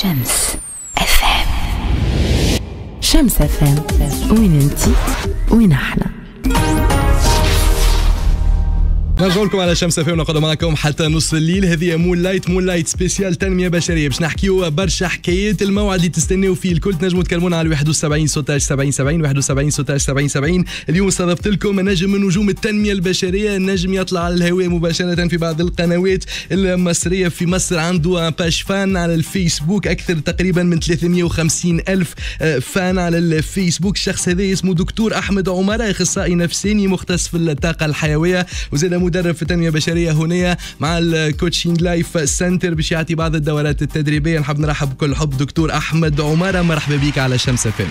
شمس اف ام شمس اف ام وين انتي وين احنا نرجع لكم على شمس فينا ونقعد معكم حتى نص الليل هذه مون لايت مون لايت سبيسيال تنميه بشريه باش نحكيو برشا حكايات الموعد اللي تستناو فيه الكل تنجموا تكلمونا على 71 16 70 70 71 16 70 70 اليوم استضفت لكم نجم من نجوم التنميه البشريه نجم يطلع على الهواء مباشره في بعض القنوات المصريه في مصر عنده باش فان على الفيسبوك اكثر تقريبا من 350 الف فان على الفيسبوك الشخص هذا اسمه دكتور احمد عمر اخصائي نفساني مختص في الطاقه الحيويه وزاد مدرب في التنميه البشريه هنا مع الكوتشينج لايف سنتر باش يعطي بعض الدورات التدريبيه نحب نرحب بكل حب دكتور احمد عماره مرحبا بك على شمس فيلم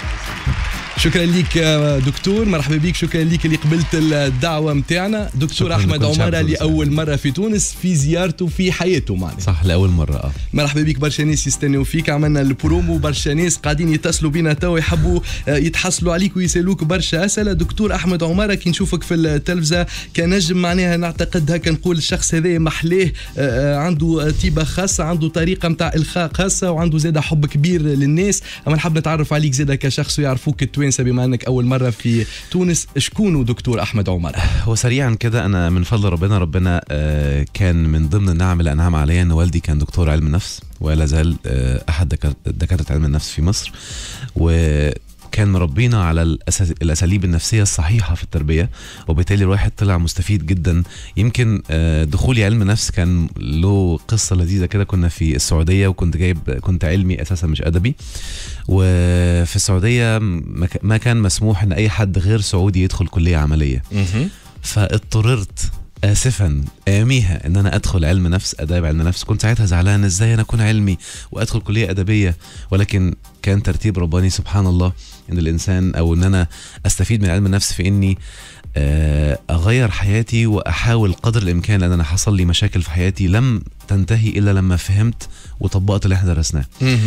شكرا لك يا دكتور مرحبا بك شكرا لك اللي قبلت الدعوه نتاعنا دكتور شكراً احمد لكل شعب عماره تونس. لاول مره في تونس في زيارته في حياته معنا صح لاول مره اه مرحبا بك برشا ناس يستناو فيك عملنا البرومو برشا ناس قاعدين يتصلوا بينا توا يحبوا آه، يتحصلوا عليك ويسالوك برشا اسئله دكتور احمد عماره كي نشوفك في التلفزه كنجم معناها نعتقد هكا نقول الشخص هذا محلاه آه، آه، عنده طيبه خاصه عنده طريقه نتاع الخاء خاصه وعنده زاده حب كبير للناس اما نحب نتعرف عليك زاده كشخص ويعرفوك التوانسه بما انك اول مره في تونس شكون دكتور احمد عماره هو سريعا كده انا من فضل ربنا ربنا آه، كان من ضمن النعم اللي انعم عليا ان والدي كان دكتور علم نفس ولا زال آه، احد دكا- دكاتره علم النفس في مصر وكان مربينا على الأساس الاساليب النفسيه الصحيحه في التربيه وبالتالي الواحد طلع مستفيد جدا يمكن آه، دخولي علم نفس كان له قصه لذيذه كده كنا في السعوديه وكنت جايب كنت علمي اساسا مش ادبي وفي السعوديه ما ك- ما كان مسموح ان اي حد غير سعودي يدخل كليه عمليه فاضطررت اسفا اياميها ان انا ادخل علم نفس اداب علم نفس كنت ساعتها زعلان ازاي انا اكون علمي وادخل كليه ادبيه ولكن كان ترتيب رباني سبحان الله ان الانسان او ان انا استفيد من علم النفس في اني آه، اغير حياتي واحاول قدر الامكان لان انا حصل لي مشاكل في حياتي لم تنتهي الا لما فهمت وطبقت اللي احنا درسناه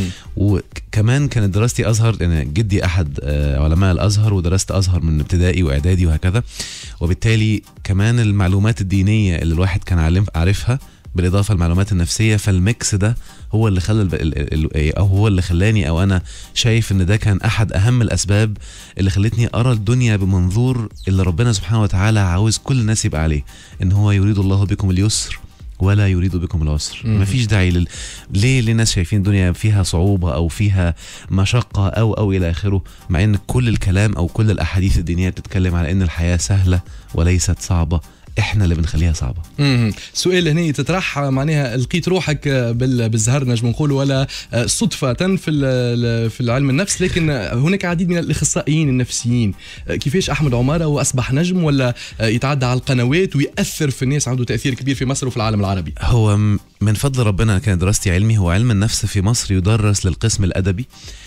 وكمان كانت دراستي ازهر لان جدي احد آه، علماء الازهر ودرست ازهر من ابتدائي واعدادي وهكذا وبالتالي كمان المعلومات الدينيه اللي الواحد كان عالم- عارفها بالاضافه للمعلومات النفسيه فالميكس ده هو اللي خلى الب- ال- ال- ال- او هو اللي خلاني او انا شايف ان ده كان احد اهم الاسباب اللي خلتني ارى الدنيا بمنظور اللي ربنا سبحانه وتعالى عاوز كل الناس يبقى عليه ان هو يريد الله بكم اليسر ولا يريد بكم العسر مم. مفيش داعي لل... ليه ليه الناس شايفين الدنيا فيها صعوبة أو فيها مشقة أو أو إلى آخره مع إن كل الكلام أو كل الأحاديث الدينية بتتكلم على إن الحياة سهلة وليست صعبة إحنا اللي بنخليها صعبة مهم. سؤال هنا تطرح معناها لقيت روحك بال- بالزهر نجم نقولوا ولا صدفة في ال- في العلم النفس لكن هناك عديد من الاخصائيين النفسيين كيفاش احمد عمارة واصبح نجم ولا يتعدى على القنوات ويأثر في الناس عنده تأثير كبير في مصر وفي العالم العربي هو م- من فضل ربنا كان دراستي علمي هو علم النفس في مصر يدرس للقسم الأدبي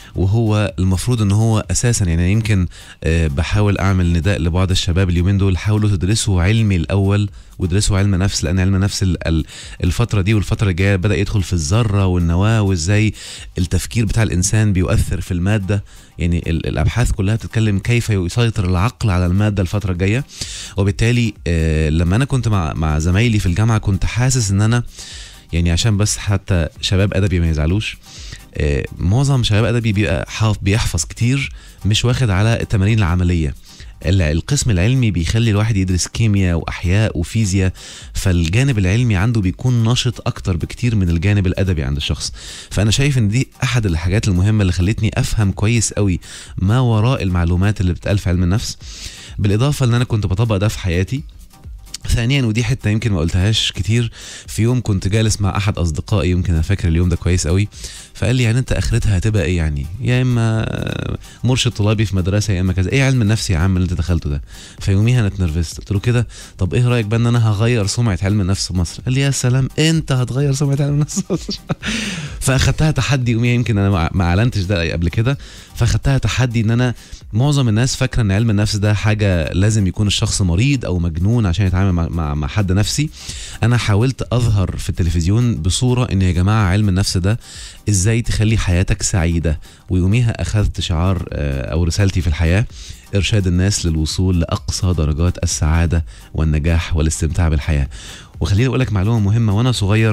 وهو المفروض ان هو اساسا يعني يمكن آه، بحاول اعمل نداء لبعض الشباب اليومين دول حاولوا تدرسوا علمي الاول وادرسوا علم نفس لان علم نفس ال- ال- الفتره دي والفتره الجايه بدا يدخل في الذره والنواه وازاي التفكير بتاع الانسان بيؤثر في الماده يعني ال- الابحاث كلها بتتكلم كيف يسيطر العقل على الماده الفتره الجايه وبالتالي آه، لما انا كنت مع مع زمايلي في الجامعه كنت حاسس ان انا يعني عشان بس حتى شباب ادبي ما يزعلوش آه، معظم شباب ادبي بيبقى حاف بيحفظ كتير مش واخد على التمارين العمليه ال- القسم العلمي بيخلي الواحد يدرس كيمياء واحياء وفيزياء فالجانب العلمي عنده بيكون نشط اكتر بكتير من الجانب الادبي عند الشخص فانا شايف ان دي احد الحاجات المهمه اللي خلتني افهم كويس قوي ما وراء المعلومات اللي بتقال في علم النفس بالاضافه ان انا كنت بطبق ده في حياتي ثانيا ودي حته يمكن ما قلتهاش كتير في يوم كنت جالس مع احد اصدقائي يمكن انا فاكر اليوم ده كويس قوي فقال لي يعني انت اخرتها هتبقى ايه يعني يا اما مرشد طلابي في مدرسه يا اما كذا ايه علم النفس يا عم اللي انت دخلته ده فيوميها انا اتنرفزت قلت له كده طب ايه رايك بقى ان انا هغير سمعه علم النفس في مصر قال لي يا سلام انت هتغير سمعه علم النفس في مصر فاخدتها تحدي يوميها يمكن انا ما- ما اعلنتش ده قبل كده فاخدتها تحدي ان انا معظم الناس فاكره ان علم النفس ده حاجه لازم يكون الشخص مريض او مجنون عشان يتعامل مع, مع, مع حد نفسي انا حاولت اظهر في التلفزيون بصوره ان يا جماعه علم النفس ده ازاي تخلي حياتك سعيده ويوميها اخذت شعار آه، او رسالتي في الحياه ارشاد الناس للوصول لاقصى درجات السعاده والنجاح والاستمتاع بالحياه وخليني اقول لك معلومه مهمه وانا صغير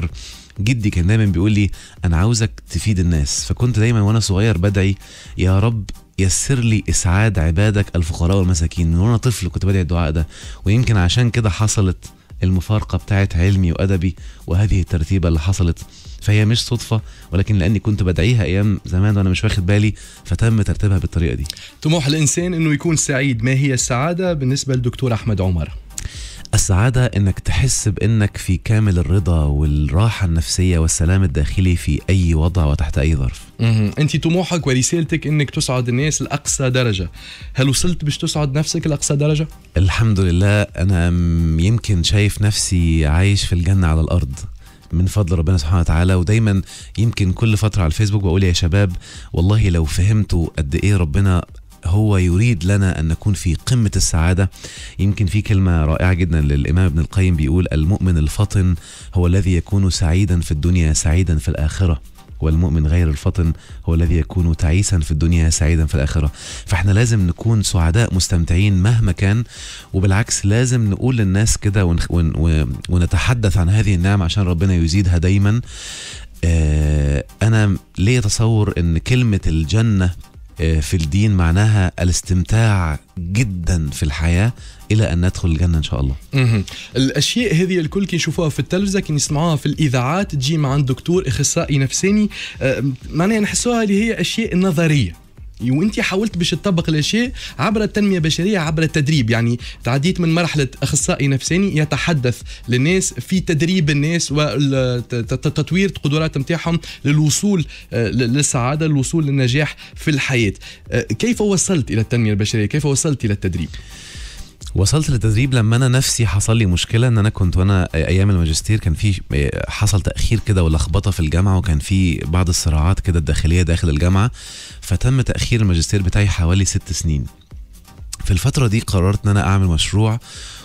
جدي كان دايما بيقول لي انا عاوزك تفيد الناس فكنت دايما وانا صغير بدعي يا رب يسر لي اسعاد عبادك الفقراء والمساكين من وانا طفل كنت بدعي الدعاء ده ويمكن عشان كده حصلت المفارقه بتاعت علمي وادبي وهذه الترتيبه اللي حصلت فهي مش صدفه ولكن لاني كنت بدعيها ايام زمان وانا مش واخد بالي فتم ترتيبها بالطريقه دي طموح الانسان انه يكون سعيد ما هي السعاده بالنسبه للدكتور احمد عمر السعادة انك تحس بانك في كامل الرضا والراحة النفسية والسلام الداخلي في اي وضع وتحت اي ظرف انت طموحك ورسالتك انك تسعد الناس لاقصى درجه هل وصلت باش تسعد نفسك لاقصى درجه الحمد لله انا م- يمكن شايف نفسي عايش في الجنة على الارض من فضل ربنا سبحانه وتعالى ودايما يمكن كل فترة على الفيسبوك بقول يا شباب والله لو فهمتوا قد ايه ربنا هو يريد لنا ان نكون في قمه السعاده يمكن في كلمه رائعه جدا للامام ابن القيم بيقول المؤمن الفطن هو الذي يكون سعيدا في الدنيا سعيدا في الاخره والمؤمن غير الفطن هو الذي يكون تعيسا في الدنيا سعيدا في الآخرة فاحنا لازم نكون سعداء مستمتعين مهما كان وبالعكس لازم نقول للناس كده ون ون ون ونتحدث عن هذه النعمة عشان ربنا يزيدها دايما آه أنا ليه تصور أن كلمة الجنة آه، في الدين معناها الاستمتاع جدا في الحياة إلى أن ندخل الجنة إن شاء الله مهم. الاشياء هذه الكل كي نشوفوها في التلفزه كي نسمعوها في الاذاعات تجي مع عند دكتور اخصائي نفساني آه، معناها نحسوها اللي هي اشياء نظريه وانت حاولت باش تطبق الاشياء عبر التنميه البشريه عبر التدريب يعني تعديت من مرحله اخصائي نفساني يتحدث للناس في تدريب الناس وتطوير القدرات نتاعهم للوصول آه، للسعاده للوصول للنجاح في الحياه آه، كيف وصلت الى التنميه البشريه كيف وصلت الى التدريب وصلت للتدريب لما انا نفسي حصل لي مشكله ان انا كنت وانا ايام الماجستير كان في حصل تاخير كده ولخبطه في الجامعه وكان في بعض الصراعات كده الداخليه داخل الجامعه فتم تاخير الماجستير بتاعي حوالي ست سنين في الفتره دي قررت ان انا اعمل مشروع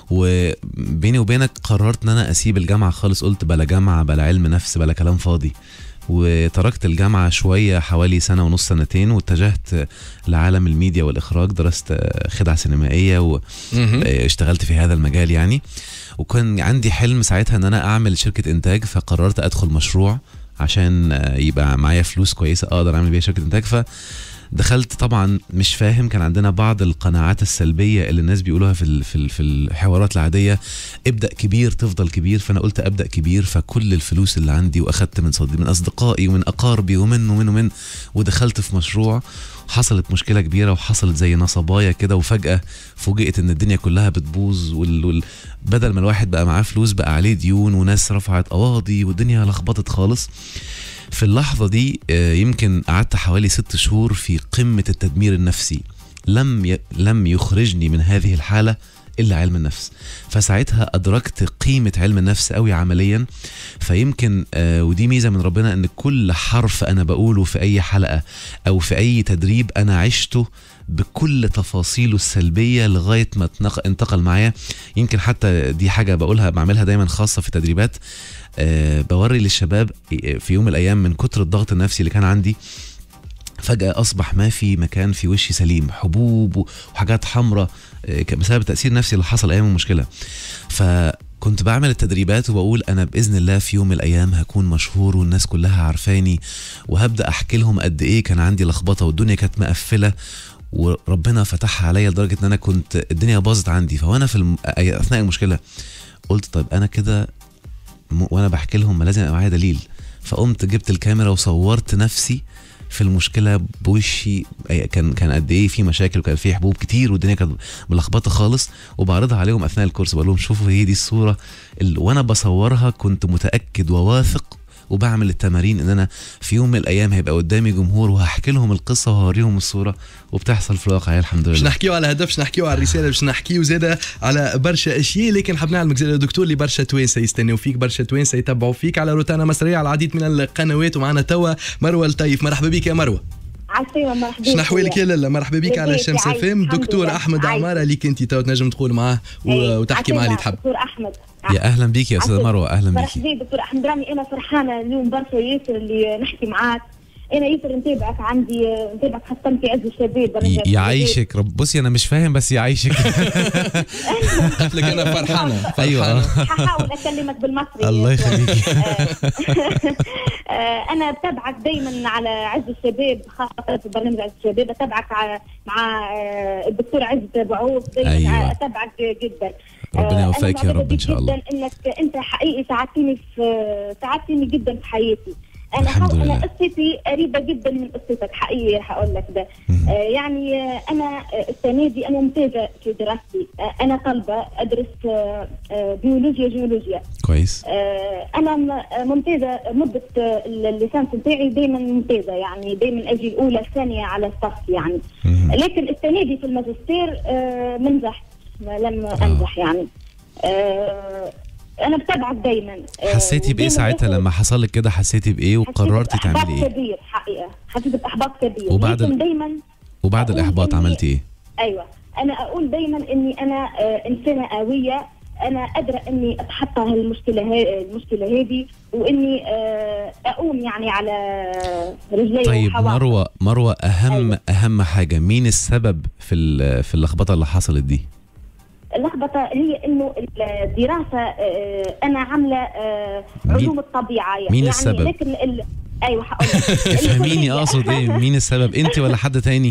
وبيني وبينك قررت ان انا اسيب الجامعه خالص قلت بلا جامعه بلا علم نفس بلا كلام فاضي وتركت الجامعة شوية حوالي سنة ونص سنتين واتجهت لعالم الميديا والإخراج درست خدعة سينمائية و... اشتغلت في هذا المجال يعني وكان عندي حلم ساعتها ان انا اعمل شركه انتاج فقررت ادخل مشروع عشان يبقى معايا فلوس كويسه اقدر اعمل بيها شركه انتاج ف دخلت طبعا مش فاهم كان عندنا بعض القناعات السلبيه اللي الناس بيقولوها في ال- في ال- في الحوارات العاديه ابدا كبير تفضل كبير فانا قلت ابدا كبير فكل الفلوس اللي عندي واخدت من صديقي من اصدقائي ومن اقاربي ومن ومن ومن ودخلت في مشروع حصلت مشكله كبيره وحصلت زي نصبايا كده وفجاه فوجئت ان الدنيا كلها بتبوظ وال... وال... بدل ما الواحد بقى معاه فلوس بقى عليه ديون وناس رفعت قواضي والدنيا لخبطت خالص في اللحظة دي آه، يمكن قعدت حوالي ست شهور في قمة التدمير النفسي لم ي... لم يخرجني من هذه الحالة إلا علم النفس فساعتها أدركت قيمة علم النفس قوي عمليا فيمكن آه ودي ميزة من ربنا أن كل حرف أنا بقوله في أي حلقة أو في أي تدريب أنا عشته بكل تفاصيله السلبية لغاية ما اتنق- انتقل معايا يمكن حتى دي حاجة بقولها بعملها دايما خاصة في التدريبات آه، بوري للشباب في يوم من الايام من كتر الضغط النفسي اللي كان عندي فجأة أصبح ما في مكان في وشي سليم حبوب وحاجات حمراء آه، كان بسبب التأثير النفسي اللي حصل أيام المشكلة فكنت بعمل التدريبات وبقول أنا بإذن الله في يوم من الأيام هكون مشهور والناس كلها عارفاني وهبدأ أحكي لهم قد إيه كان عندي لخبطة والدنيا كانت مقفلة وربنا فتحها عليا لدرجة إن أنا كنت الدنيا باظت عندي فوأنا في الم... أثناء المشكلة قلت طيب أنا كده م- وانا بحكي لهم ما لازم يبقى معايا دليل فقمت جبت الكاميرا وصورت نفسي في المشكله بوشي أي- كان كان قد ايه في مشاكل وكان في حبوب كتير والدنيا كانت ملخبطه خالص وبعرضها عليهم اثناء الكورس بقول لهم شوفوا هي دي الصوره اللي وانا بصورها كنت متاكد وواثق وبعمل التمارين ان انا في يوم من الايام هيبقى قدامي جمهور وهحكي لهم القصه وهوريهم الصوره وبتحصل في الواقع الحمد باش لله نحكيو على هدف باش نحكيو على الرساله باش نحكيو زاده على برشا اشياء لكن حاب نعلمك زاده دكتور اللي برشا توانسه يستناو فيك برشا توانسه يتبعوا فيك على روتانا مصريه على العديد من القنوات ومعنا توا مروه الطيف مرحبا بك يا مروه عسلامة مرحبا شنو احوالك يا لالا مرحبا بك على لباس، الشمس عايش، فام الحمد دكتور لله، احمد عايش. عماره اللي كنت تو تنجم تقول معاه و- إيه، وتحكي معاه اللي عسلامة، تحب دكتور احمد يا اهلا بيك يا استاذه عسلامة. مروه اهلا بيك مرحبا دكتور احمد راني انا فرحانه اليوم برشا ياسر اللي نحكي معاك انا ياسر نتابعك عندي آه، نتابعك خاصه في عز الشباب برنامج ي- عز يعيشك رب بصي انا مش فاهم بس يعيشك قلت لك انا فرحانه ايوه الشباب. ححاول اكلمك بالمصري الله يخليكي آه، انا بتابعك دائما على عز الشباب خاصه في برنامج عز الشباب اتابعك ع- مع آه، الدكتور عز بعوض دائما أيوة. اتابعك جدا ربنا آه، يوفقك أنا يا رب معجبة إن شاء الله. جدا انك انت حقيقي ساعدتني في ساعدتني جدا في حياتي انا الحمد حاول لله. انا قصتي قريبه جدا من قصتك حقيقي هقول لك ده مهم. آه يعني آه، انا آه، السنه دي انا ممتازه في دراستي آه، انا طالبه ادرس آه، آه، بيولوجيا جيولوجيا كويس آه، انا م- آه، ممتازه مده آه، الليسانس بتاعي دايما ممتازه يعني دايما اجي الاولى الثانيه على الصف يعني مهم. لكن السنه دي في الماجستير آه، ما نجحت ما لم آه. انجح يعني آه، انا بتابعك دايما آه، حسيتي بايه ودايماً ساعتها باخد- لما حصل لك كده حسيتي بايه حسيت وقررتي بإحباط تعملي ايه كبير حقيقه حسيت باحباط كبير وبعد لكن ال- دايما وبعد أقول الاحباط إني- عملتي ايه ايوه انا اقول دايما اني انا آه، انسانه قويه انا قادره اني اتخطى هالمشكله هاي المشكله هذه واني آه، اقوم يعني على رجلي طيب وحواقف. مروه مروه اهم أيوة. اهم حاجه مين السبب في ال- في اللخبطه اللي حصلت دي اللخبطه هي انه الدراسه آه، انا عامله آه، مين- علوم الطبيعه يعني مين يعني السبب؟ لكن ال... ايوه هقول لك. افهميني الكلية- اقصد ايه مين السبب انت ولا حد تاني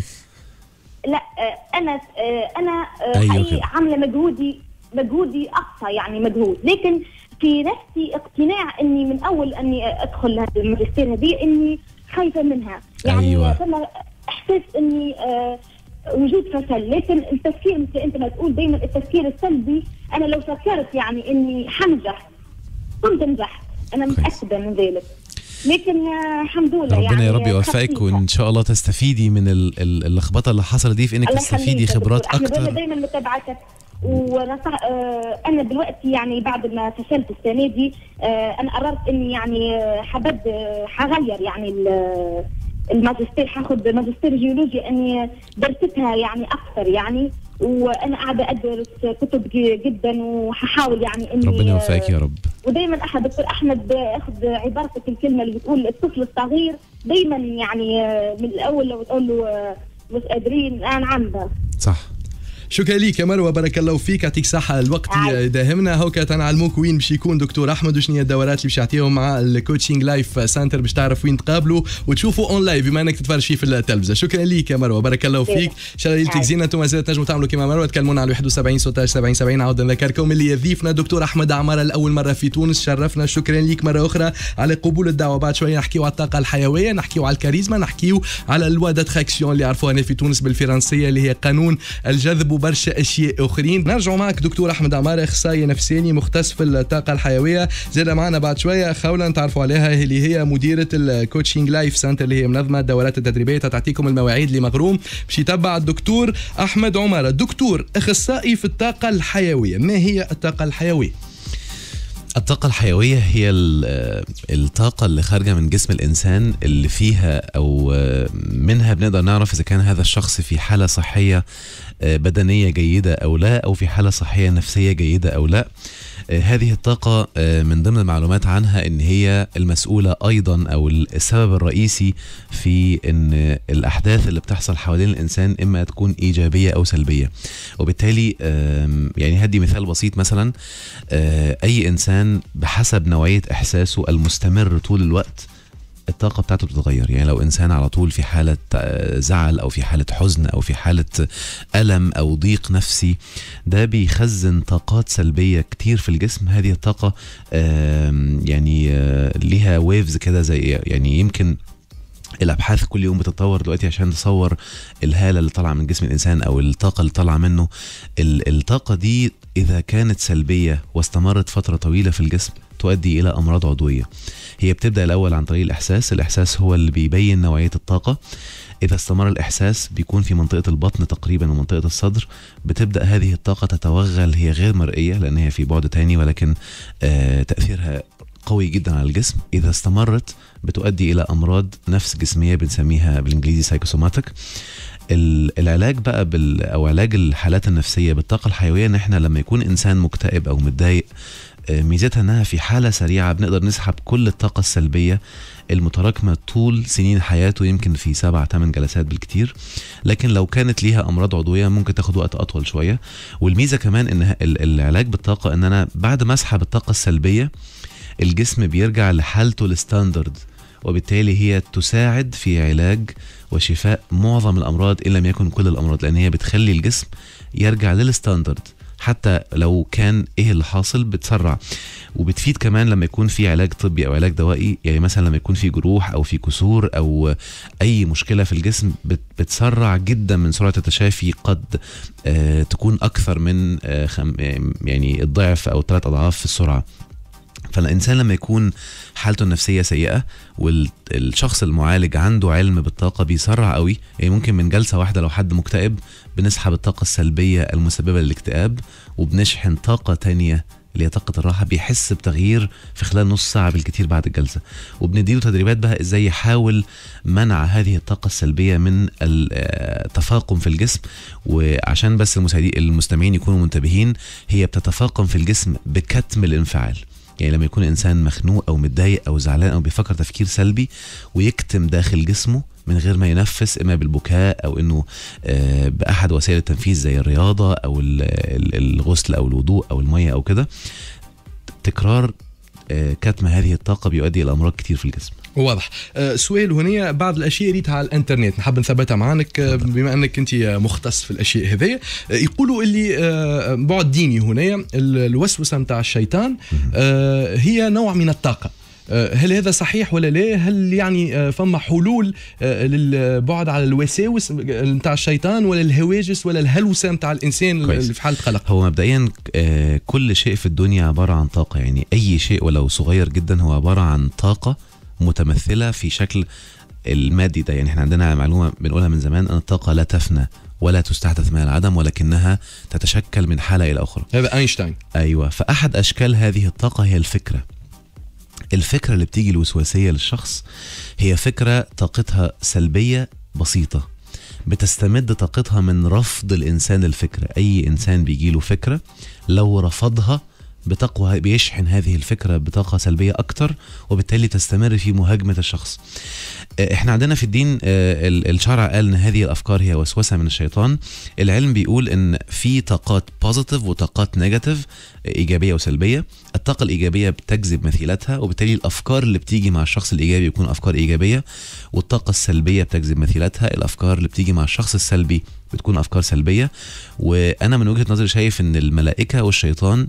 لا آه، انا آه، انا آه، أيوة حقيقي كده. عامله مجهودي مجهودي اقصى يعني مجهود لكن في نفسي اقتناع اني من اول اني ادخل هذه الماجستير هذه اني خايفه منها يعني أيوة. فما احساس اني آه، وجود فشل لكن التفكير مثل انت ما تقول دائما التفكير السلبي انا لو فكرت يعني اني حنجح كنت نجحت انا كويس. متاكده من ذلك لكن آه، الحمد لله ربنا يعني يا رب يوفقك خفيفة. وان شاء الله تستفيدي من ال- ال- اللخبطه اللي حصلت دي في انك الله تستفيدي يخليك يا خبرات دكتور. احنا اكتر دايما متابعتك ونصح آه انا دلوقتي يعني بعد ما فشلت السنه دي آه انا قررت اني يعني آه، حبد آه، حغير يعني ال- الماجستير حاخد ماجستير جيولوجيا اني درستها يعني اكثر يعني وانا قاعده ادرس كتب ج- جدا وححاول يعني اني ربنا يوفقك يا رب ودايما احد دكتور احمد اخذ عبارتك الكلمه اللي بتقول الطفل الصغير دايما يعني آه، من الاول لو تقول له آه، مش قادرين انا عم صح شكرا ليك يا مروه بارك الله فيك يعطيك صحه الوقت عايز. داهمنا هوكا تنعلموك وين باش يكون دكتور احمد وشنو هي الدورات اللي باش يعطيهم مع الكوتشنج لايف سنتر باش تعرف وين تقابلوا وتشوفوا اون لايف بما انك تتفرج فيه في التلفزه شكرا ليك يا مروه بارك الله فيك ان شاء الله ليلتك عايز. زينه انتم مازال تنجموا تعملوا كما مروه تكلمونا على 71 16 70 70 عاود نذكركم اللي يضيفنا دكتور احمد عماره لاول مره في تونس شرفنا شكرا ليك مره اخرى على قبول الدعوه بعد شويه نحكيو على الطاقه الحيويه نحكيو على الكاريزما نحكيو على الوا داتراكسيون اللي عرفوها هنا في تونس بالفرنسيه اللي هي قانون الجذب وبرشا اشياء اخرين نرجعوا معك دكتور احمد عماره اخصائي نفساني مختص في الطاقه الحيويه زاد معنا بعد شويه خوله نتعرفوا عليها اللي هي مديره الكوتشنج لايف سنتر اللي هي منظمه الدورات التدريبيه تعطيكم المواعيد لمغروم باش يتبع الدكتور احمد عماره دكتور اخصائي في الطاقه الحيويه ما هي الطاقه الحيويه الطاقة الحيوية هي ال- الطاقة اللي خارجة من جسم الإنسان اللي فيها أو منها بنقدر نعرف إذا كان هذا الشخص في حالة صحية بدنية جيدة أو لا أو في حالة صحية نفسية جيدة أو لا هذه الطاقة من ضمن المعلومات عنها إن هي المسؤولة أيضا أو السبب الرئيسي في إن الأحداث اللي بتحصل حوالين الإنسان إما تكون إيجابية أو سلبية وبالتالي آم، يعني هدي مثال بسيط مثلا آه، أي إنسان بحسب نوعية إحساسه المستمر طول الوقت الطاقة بتاعته بتتغير يعني لو إنسان على طول في حالة آه، زعل أو في حالة حزن أو في حالة ألم أو ضيق نفسي ده بيخزن طاقات سلبية كتير في الجسم هذه الطاقة آم، يعني آه، ليها ويفز كده زي يعني يمكن الابحاث كل يوم بتتطور دلوقتي عشان تصور الهاله اللي طالعه من جسم الانسان او الطاقه اللي طالعه منه ال- الطاقه دي اذا كانت سلبيه واستمرت فتره طويله في الجسم تؤدي الى امراض عضويه هي بتبدا الاول عن طريق الاحساس الاحساس هو اللي بيبين نوعيه الطاقه اذا استمر الاحساس بيكون في منطقه البطن تقريبا ومنطقه الصدر بتبدا هذه الطاقه تتوغل هي غير مرئيه لان هي في بعد تاني ولكن آه تاثيرها قوي جدا على الجسم اذا استمرت بتؤدي الى امراض نفس جسميه بنسميها بالانجليزي سايكوسوماتيك ال- العلاج بقى بال او علاج الحالات النفسيه بالطاقه الحيويه ان احنا لما يكون انسان مكتئب او متضايق آه، ميزتها انها في حاله سريعه بنقدر نسحب كل الطاقه السلبيه المتراكمه طول سنين حياته يمكن في سبع ثمان جلسات بالكتير لكن لو كانت ليها امراض عضويه ممكن تاخد وقت اطول شويه والميزه كمان ان ال- العلاج بالطاقه ان انا بعد ما اسحب الطاقه السلبيه الجسم بيرجع لحالته الستاندرد وبالتالي هي تساعد في علاج وشفاء معظم الامراض ان لم يكن كل الامراض لان هي بتخلي الجسم يرجع للستاندرد حتى لو كان ايه اللي حاصل بتسرع وبتفيد كمان لما يكون في علاج طبي او علاج دوائي يعني مثلا لما يكون في جروح او في كسور او اي مشكله في الجسم بت- بتسرع جدا من سرعه التشافي قد آه تكون اكثر من آه خم يعني الضعف او ثلاث اضعاف في السرعه فالانسان لما يكون حالته النفسيه سيئه والشخص المعالج عنده علم بالطاقه بيسرع قوي يعني ممكن من جلسه واحده لو حد مكتئب بنسحب الطاقه السلبيه المسببه للاكتئاب وبنشحن طاقه تانية اللي هي طاقه الراحه بيحس بتغيير في خلال نص ساعه بالكتير بعد الجلسه وبنديله تدريبات بقى ازاي يحاول منع هذه الطاقه السلبيه من التفاقم في الجسم وعشان بس المساعدين المستمعين يكونوا منتبهين هي بتتفاقم في الجسم بكتم الانفعال يعني لما يكون انسان مخنوق او متضايق او زعلان او بيفكر تفكير سلبي ويكتم داخل جسمه من غير ما ينفس اما بالبكاء او انه آه، باحد وسائل التنفيذ زي الرياضه او ال- ال- الغسل او الوضوء او الميه او كده تكرار آه، كتم هذه الطاقه بيؤدي الى امراض كتير في الجسم واضح آه، سؤال هنا بعض الاشياء ريتها على الانترنت نحب نثبتها معانك آه، بما انك انت مختص في الاشياء هذيا آه، يقولوا اللي آه، بعد ديني هنا ال- الوسوسه نتاع الشيطان آه، هي نوع من الطاقه آه، هل هذا صحيح ولا لا؟ هل يعني آه، فما حلول آه، للبعد على الوساوس نتاع الشيطان ولا الهواجس ولا الهلوسه نتاع الانسان كويس. اللي في حاله قلق؟ هو مبدئيا آه، كل شيء في الدنيا عباره عن طاقه يعني اي شيء ولو صغير جدا هو عباره عن طاقه متمثله في شكل المادي ده يعني احنا عندنا معلومه بنقولها من زمان ان الطاقه لا تفنى ولا تستحدث من العدم ولكنها تتشكل من حاله الى اخرى هذا اينشتاين ايوه فاحد اشكال هذه الطاقه هي الفكره الفكره اللي بتيجي الوسواسيه للشخص هي فكره طاقتها سلبيه بسيطه بتستمد طاقتها من رفض الانسان الفكره اي انسان بيجي له فكره لو رفضها بتقوى بيشحن هذه الفكره بطاقه سلبيه اكتر وبالتالي تستمر في مهاجمه الشخص آه، احنا عندنا في الدين آه، ال- الشرع قال ان هذه الافكار هي وسوسه من الشيطان العلم بيقول ان في طاقات بوزيتيف وطاقات نيجاتيف ايجابيه وسلبيه الطاقه الايجابيه بتجذب مثيلاتها وبالتالي الافكار اللي بتيجي مع الشخص الايجابي بتكون افكار ايجابيه والطاقه السلبيه بتجذب مثيلاتها الافكار اللي بتيجي مع الشخص السلبي بتكون افكار سلبيه وانا من وجهه نظري شايف ان الملائكه والشيطان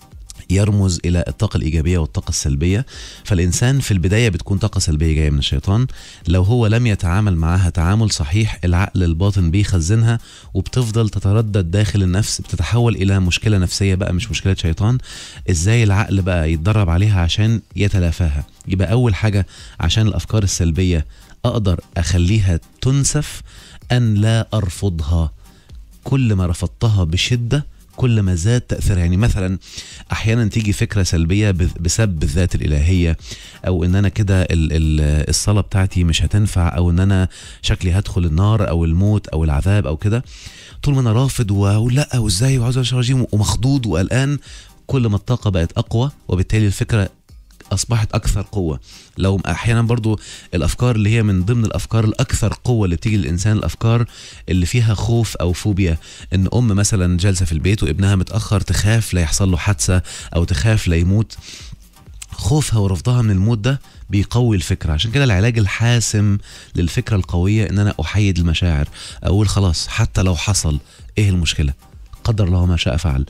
يرمز الى الطاقه الايجابيه والطاقه السلبيه فالانسان في البدايه بتكون طاقه سلبيه جايه من الشيطان لو هو لم يتعامل معها تعامل صحيح العقل الباطن بيخزنها وبتفضل تتردد داخل النفس بتتحول الى مشكله نفسيه بقى مش مشكله شيطان ازاي العقل بقى يتدرب عليها عشان يتلافاها يبقى اول حاجه عشان الافكار السلبيه اقدر اخليها تنسف ان لا ارفضها كل ما رفضتها بشده كل ما زاد تاثيرها يعني مثلا احيانا تيجي فكره سلبيه بذ- بسبب الذات الالهيه او ان انا كده ال- ال- الصلاه بتاعتي مش هتنفع او ان انا شكلي هدخل النار او الموت او العذاب او كده طول ما انا رافض واقول لا وازاي وعاوز أمشي رجيم ومخضوض وقلقان كل ما الطاقه بقت اقوى وبالتالي الفكره اصبحت اكثر قوه لو احيانا برضو الافكار اللي هي من ضمن الافكار الاكثر قوه اللي بتيجي للانسان الافكار اللي فيها خوف او فوبيا ان ام مثلا جالسه في البيت وابنها متاخر تخاف لا يحصل له حادثه او تخاف لا يموت خوفها ورفضها من الموت ده بيقوي الفكرة عشان كده العلاج الحاسم للفكرة القوية ان انا احيد المشاعر اقول خلاص حتى لو حصل ايه المشكلة قدر الله ما شاء فعل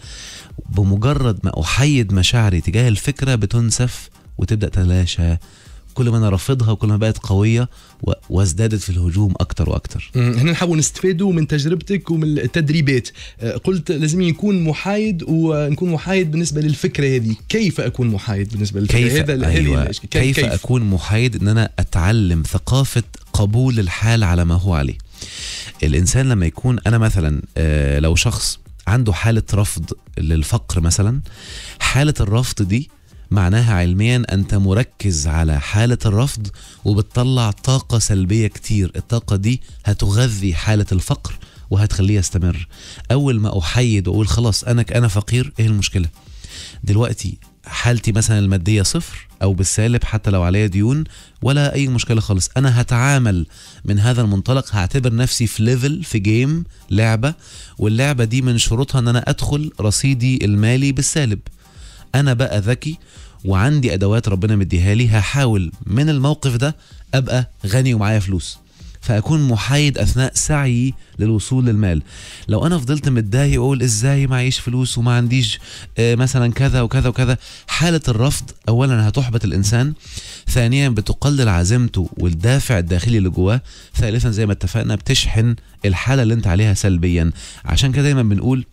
بمجرد ما احيد مشاعري تجاه الفكرة بتنسف وتبدأ تلاشى كل ما انا رافضها وكل ما بقت قوية و- وازدادت في الهجوم اكتر واكتر مم، هنا نحاول نستفادوا من تجربتك ومن التدريبات آه، قلت لازم يكون محايد ونكون محايد بالنسبه للفكره هذه كيف اكون محايد بالنسبه للفكره كيف هذا هذه أيوة الإشكال. كيف, كيف اكون محايد ان انا اتعلم ثقافه قبول الحال على ما هو عليه الانسان لما يكون انا مثلا آه، لو شخص عنده حاله رفض للفقر مثلا حاله الرفض دي معناها علميا انت مركز على حاله الرفض وبتطلع طاقه سلبيه كتير الطاقه دي هتغذي حاله الفقر وهتخليه يستمر اول ما احيد واقول خلاص انا انا فقير ايه المشكله دلوقتي حالتي مثلا الماديه صفر او بالسالب حتى لو عليا ديون ولا اي مشكله خالص انا هتعامل من هذا المنطلق هعتبر نفسي في ليفل في جيم لعبه واللعبه دي من شروطها ان انا ادخل رصيدي المالي بالسالب انا بقى ذكي وعندي ادوات ربنا مديها لي هحاول من الموقف ده ابقى غني ومعايا فلوس فاكون محايد اثناء سعيي للوصول للمال لو انا فضلت متضايق واقول ازاي معيش فلوس وما عنديش آه، مثلا كذا وكذا وكذا حاله الرفض اولا هتحبط الانسان ثانيا بتقلل عزيمته والدافع الداخلي اللي جواه ثالثا زي ما اتفقنا بتشحن الحاله اللي انت عليها سلبيا عشان كده دايما بنقول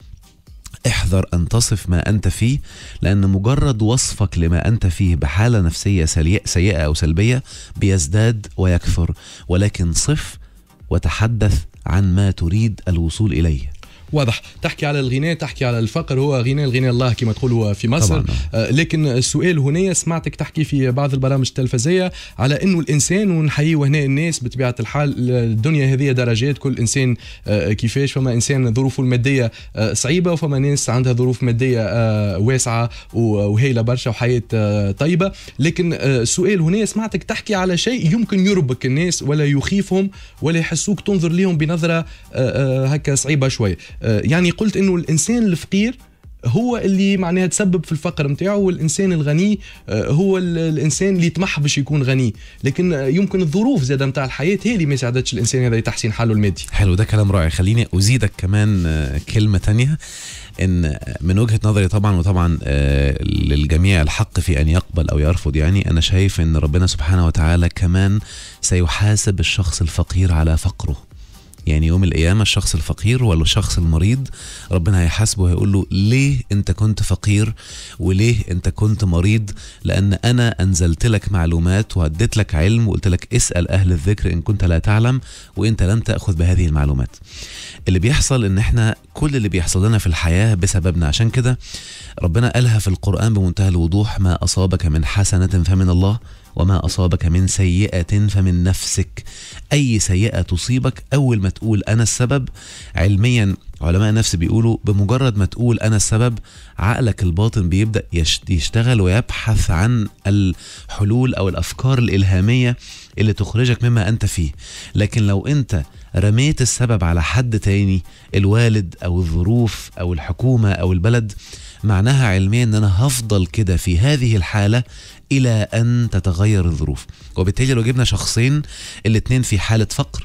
احذر ان تصف ما انت فيه لان مجرد وصفك لما انت فيه بحاله نفسيه سلي- سيئه او سلبيه بيزداد ويكثر ولكن صف وتحدث عن ما تريد الوصول اليه واضح تحكي على الغناء تحكي على الفقر هو غناء الغناء الله كما تقولوا في مصر طبعاً. آه، لكن السؤال هنا سمعتك تحكي في بعض البرامج التلفزية على انه الانسان ونحييه هنا الناس بطبيعه الحال الدنيا هذه درجات كل انسان آه، كيفاش فما انسان ظروفه الماديه آه، صعيبه وفما ناس عندها ظروف ماديه آه، واسعه و- وهايله برشا وحياه آه، طيبه لكن آه، السؤال هنا سمعتك تحكي على شيء يمكن يربك الناس ولا يخيفهم ولا يحسوك تنظر لهم بنظره آه، آه، هكا صعيبه شوي آه، يعني قلت انه الانسان الفقير هو اللي معناها تسبب في الفقر نتاعو والانسان الغني آه، هو ال- الانسان اللي يطمح باش يكون غني لكن آه، يمكن الظروف زاده نتاع الحياه هي اللي ما ساعدتش الانسان هذا لتحسين حاله المادي حلو ده كلام رائع خليني ازيدك كمان آه، كلمه تانية ان من وجهه نظري طبعا وطبعا آه، للجميع الحق في ان يقبل او يرفض يعني انا شايف ان ربنا سبحانه وتعالى كمان سيحاسب الشخص الفقير على فقره يعني يوم القيامة الشخص الفقير ولا الشخص المريض ربنا هيحاسبه وهيقول له ليه انت كنت فقير وليه انت كنت مريض لان انا انزلت لك معلومات واديت لك علم وقلت لك اسأل اهل الذكر ان كنت لا تعلم وانت لم تأخذ بهذه المعلومات اللي بيحصل ان احنا كل اللي بيحصل لنا في الحياة بسببنا عشان كده ربنا قالها في القرآن بمنتهى الوضوح ما أصابك من حسنة فمن الله وما أصابك من سيئة فمن نفسك أي سيئة تصيبك أول ما تقول أنا السبب علميا علماء النفس بيقولوا بمجرد ما تقول أنا السبب عقلك الباطن بيبدأ يش- يشتغل ويبحث عن الحلول أو الأفكار الإلهامية اللي تخرجك مما أنت فيه لكن لو أنت رميت السبب على حد تاني الوالد أو الظروف أو الحكومة أو البلد معناها علميا ان انا هفضل كده في هذه الحاله الى ان تتغير الظروف وبالتالي لو جبنا شخصين الاتنين في حاله فقر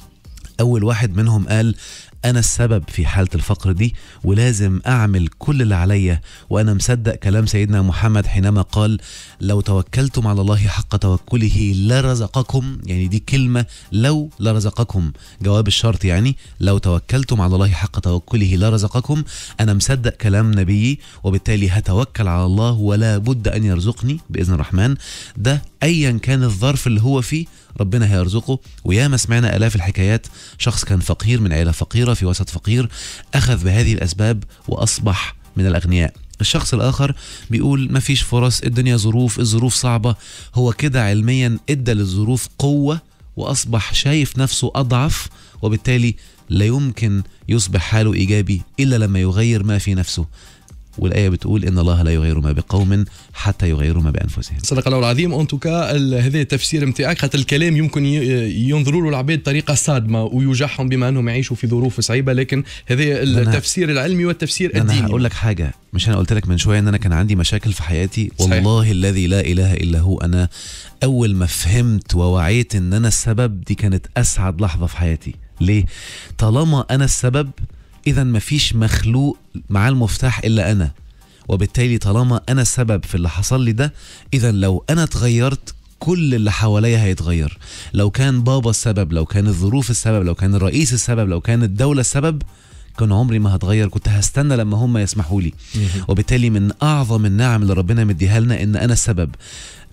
اول واحد منهم قال انا السبب في حاله الفقر دي ولازم اعمل كل اللي عليا وانا مصدق كلام سيدنا محمد حينما قال لو توكلتم على الله حق توكله لرزقكم يعني دي كلمه لو لرزقكم جواب الشرط يعني لو توكلتم على الله حق توكله لرزقكم انا مصدق كلام نبيي وبالتالي هتوكل على الله ولا بد ان يرزقني باذن الرحمن ده ايا كان الظرف اللي هو فيه ربنا هيرزقه وياما سمعنا الاف الحكايات شخص كان فقير من عيله فقيره في وسط فقير اخذ بهذه الاسباب واصبح من الاغنياء الشخص الاخر بيقول مفيش فرص الدنيا ظروف الظروف صعبه هو كده علميا ادى للظروف قوه واصبح شايف نفسه اضعف وبالتالي لا يمكن يصبح حاله ايجابي الا لما يغير ما في نفسه والايه بتقول ان الله لا يغير ما بقوم حتى يغيروا ما بانفسهم صدق الله العظيم اون توكا هذا التفسير نتاعك خاطر الكلام يمكن ي- ينظروا له العباد بطريقه صادمه ويوجعهم بما انهم يعيشوا في ظروف صعيبه لكن هذا التفسير العلمي والتفسير انا الديني هقول لك حاجه مش انا قلت لك من شويه ان انا كان عندي مشاكل في حياتي صحيح. والله الذي لا اله الا هو انا اول ما فهمت ووعيت ان انا السبب دي كانت اسعد لحظه في حياتي ليه طالما انا السبب اذا مفيش مخلوق معاه المفتاح الا انا وبالتالي طالما انا السبب في اللي حصل لي ده اذا لو انا اتغيرت كل اللي حواليا هيتغير لو كان بابا السبب لو كان الظروف السبب لو كان الرئيس السبب لو كان الدولة السبب كان عمري ما هتغير كنت هستنى لما هم يسمحوا لي وبالتالي من اعظم النعم اللي ربنا مديها لنا ان انا السبب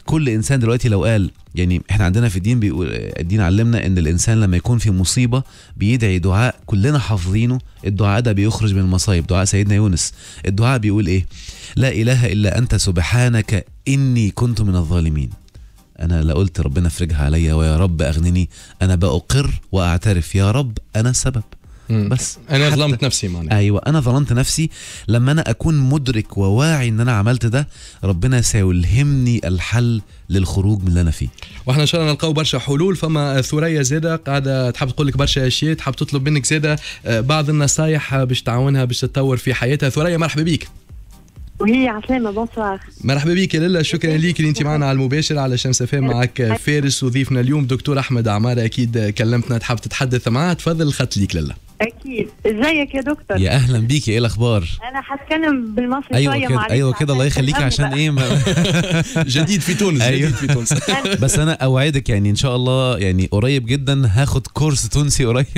كل انسان دلوقتي لو قال يعني احنا عندنا في الدين بيقول الدين علمنا ان الانسان لما يكون في مصيبه بيدعي دعاء كلنا حافظينه الدعاء ده بيخرج من المصايب دعاء سيدنا يونس الدعاء بيقول ايه لا اله الا انت سبحانك اني كنت من الظالمين انا لا قلت ربنا افرجها عليا ويا رب اغنني انا بأقر واعترف يا رب انا السبب مم. بس انا حتى- ظلمت نفسي معناها ايوه انا ظلمت نفسي لما انا اكون مدرك وواعي ان انا عملت ده ربنا سيلهمني الحل للخروج من اللي انا فيه واحنا ان شاء الله نلقاو برشا حلول فما ثريا زاده قاعده تحب تقول لك برشا اشياء تحب تطلب منك زاده آه، بعض النصايح آه، باش تعاونها باش تتطور في حياتها ثريا مرحبا بيك وهي عسلامة بونسوار مرحبا بيك يا لالا شكرا ليك اللي انت معنا على المباشر على شمس فهم معك فارس وضيفنا اليوم دكتور احمد عماره اكيد كلمتنا تحب تتحدث معاه تفضل الخط ليك لالا أكيد ازيك يا دكتور يا اهلا بيكي ايه الاخبار أنا هتكلم بالمصري ايوه شوية كده معلش ايوه كده الله عشان يخليكي تفهمني عشان بقى. ايه ما جديد في تونس أيوه. جديد في تونس بس انا اوعدك يعني ان شاء الله يعني قريب جدا هاخد كورس تونسي قريب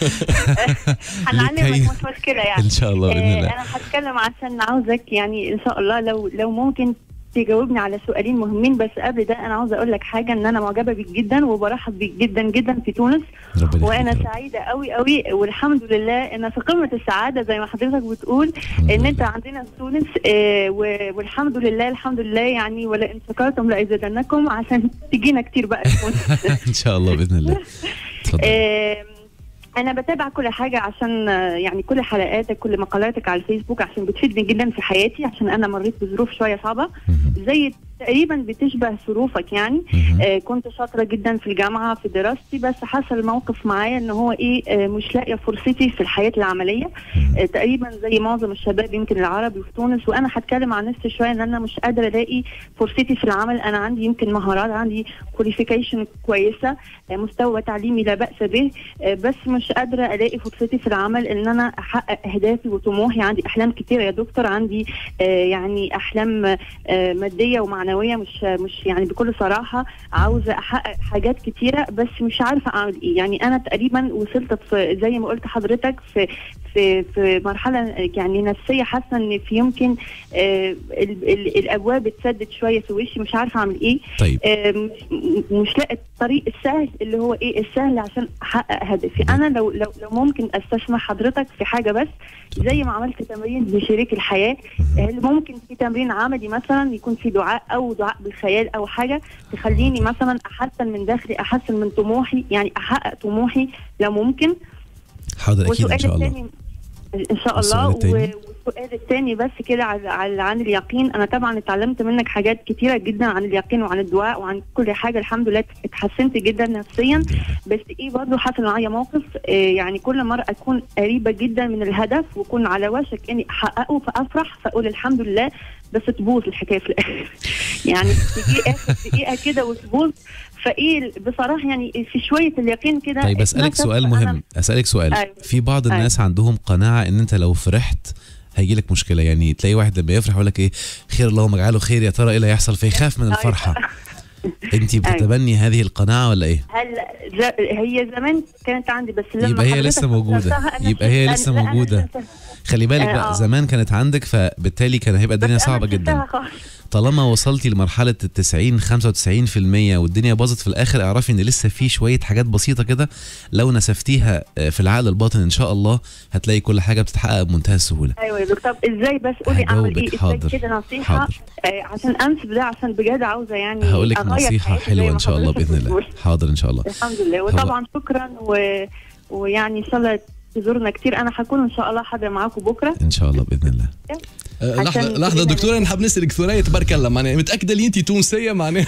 هنعلمك لكي- مش مشكلة يعني ان شاء الله باذن آه، الله أنا هتكلم عشان عاوزك يعني إن شاء الله لو لو ممكن تجاوبني على سؤالين مهمين بس قبل ده انا عاوزه اقول لك حاجه ان انا معجبه بيك جدا وبرحب بيك جدا جدا في تونس ربنا يخليك وانا يا رب. سعيده قوي قوي والحمد لله انا في قمه السعاده زي ما حضرتك بتقول الحمد ان لله. انت عندنا في تونس آه، و- والحمد لله الحمد لله يعني ولئن شكرتم لازيدنكم عشان تجينا كتير بقى تونس ان شاء الله باذن الله اتفضل آه، انا بتابع كل حاجه عشان آه، يعني كل حلقاتك كل مقالاتك على الفيسبوك عشان بتفيدني جدا في حياتي عشان انا مريت بظروف شويه صعبه زي تقريبا بتشبه ظروفك يعني آه كنت شاطره جدا في الجامعه في دراستي بس حصل موقف معايا ان هو ايه آه مش لاقيه فرصتي في الحياه العمليه آه تقريبا زي معظم الشباب يمكن العربي في تونس وانا هتكلم عن نفسي شويه ان انا مش قادره الاقي فرصتي في العمل انا عندي يمكن مهارات عندي كواليفيكيشن كويسه آه مستوى تعليمي لا باس به آه بس مش قادره الاقي فرصتي في العمل ان انا احقق اهدافي وطموحي عندي احلام كتيره يا دكتور عندي آه يعني احلام آه ماديه ومعنويه مش مش يعني بكل صراحه عاوزه احقق حاجات كتيره بس مش عارفه اعمل ايه يعني انا تقريبا وصلت في زي ما قلت حضرتك في في في مرحله يعني نفسيه حاسه ان في يمكن آه ال ال الابواب اتسدت شويه في وشي مش عارفه اعمل ايه طيب آه م- مش لاقي الطريق السهل اللي هو ايه السهل عشان احقق هدفي انا لو لو لو ممكن استسمح حضرتك في حاجه بس زي ما عملت تمرين لشريك الحياه هل ممكن في تمرين عملي مثلا يكون في دعاء او دعاء بالخيال او حاجه تخليني مثلا احسن من داخلي احسن من طموحي يعني احقق طموحي لو ممكن حاضر اكيد ان والسؤال شاء الله الثاني ان شاء والسؤال الله التاني؟ و- والسؤال الثاني بس كده عن, عن عن اليقين انا طبعا اتعلمت منك حاجات كتيره جدا عن اليقين وعن الدعاء وعن كل حاجه الحمد لله اتحسنت جدا نفسيا بس ايه برضه حصل معايا موقف آه يعني كل مره اكون قريبه جدا من الهدف واكون على وشك اني احققه فافرح فاقول الحمد لله بس تبوظ الحكايه في الاخر يعني تجي اخر دقيقه كده وتبوظ فايه بصراحه يعني في شويه اليقين كده طيب اسالك اتنفس سؤال أنا- مهم اسالك سؤال أيوة. في بعض أيوة. الناس عندهم قناعه ان انت لو فرحت هيجي لك مشكله يعني تلاقي واحد لما يفرح يقول لك ايه خير اللهم اجعله خير يا ترى ايه اللي هيحصل فيخاف من الفرحه انت بتتبني هذه القناعه ولا ايه هلا ز- هي زمان كانت عندي بس لما يبقى هي حضرتك لسه موجودة. فسرتها أنا يبقى هي شلت- لسه لا، أنا موجودة. شلتها. خلي بالك آه، بقى آه. زمان كانت عندك فبالتالي كان هيبقى الدنيا بس أنا صعبه جدا شلتها خالص. طالما وصلتي لمرحله ال 90 95% والدنيا باظت في الاخر اعرفي ان لسه في شويه حاجات بسيطه كده لو نسفتيها آه، في العقل الباطن ان شاء الله هتلاقي كل حاجه بتتحقق بمنتهى السهوله ايوه يا دكتور طب ازاي بس قولي اعمل هجاوبك، ايه ازاي حاضر. كده نصيحه حاضر. آه عشان انسب ده عشان بجد عاوزه يعني هقول لك أغير نصيحه حياتي زي حلوه ما ان شاء الله حضرتك باذن الله بتقول. حاضر ان شاء الله الحمد لله وطبعا شكرا و... ويعني ان شاء الله تزورنا كتير انا هكون ان شاء الله حاضر معاكم بكره ان شاء الله باذن الله آه، لحظه عشان لحظه كلنا دكتوره نحب نسالك ثريا تبارك الله معناها متاكده اللي انت تونسيه معناها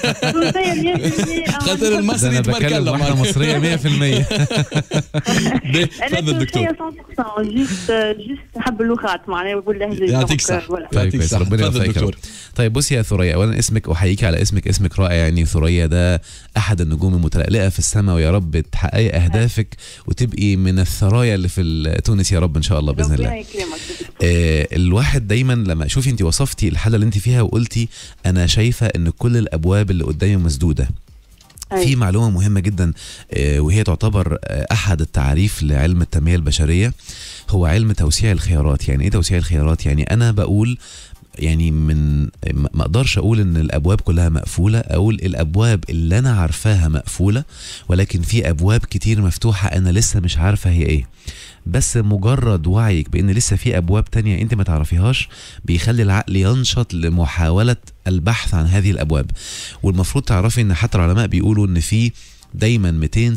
خاطر ده المصري انا تبارك بكلم الله واحده معناها. مصريه 100% باهي، انا تفضل دكتور تونسيه 100% جيست جيست نحب اللغات معناها بقول لهجه يعطيك دونك، صح فوالا. طيب يعطيك كويس صح ربنا تفضل يوفقك يا دكتور رب. طيب بصي يا ثريا اولا اسمك احييك على اسمك اسمك رائع يعني ثريا ده احد النجوم المتلألئه في السماء ويا رب تحققي اهدافك وتبقي من الثرايا اللي في ال- تونس يا رب ان شاء الله باذن الله ربنا يكرمك آه، الواحد دايما لما شوفي انت وصفتي الحاله اللي انت فيها وقلتي انا شايفه ان كل الابواب اللي قدامي مسدوده أيوة. في معلومه مهمه جدا آه، وهي تعتبر آه، احد التعريف لعلم التنميه البشريه هو علم توسيع الخيارات يعني ايه توسيع الخيارات يعني انا بقول يعني من ما ما اقدرش اقول ان الابواب كلها مقفوله اقول الابواب اللي انا عارفاها مقفوله ولكن في ابواب كتير مفتوحه انا لسه مش عارفه هي ايه بس مجرد وعيك بان لسه في ابواب تانية انت ما تعرفيهاش بيخلي العقل ينشط لمحاوله البحث عن هذه الابواب والمفروض تعرفي ان حتى العلماء بيقولوا ان في دايما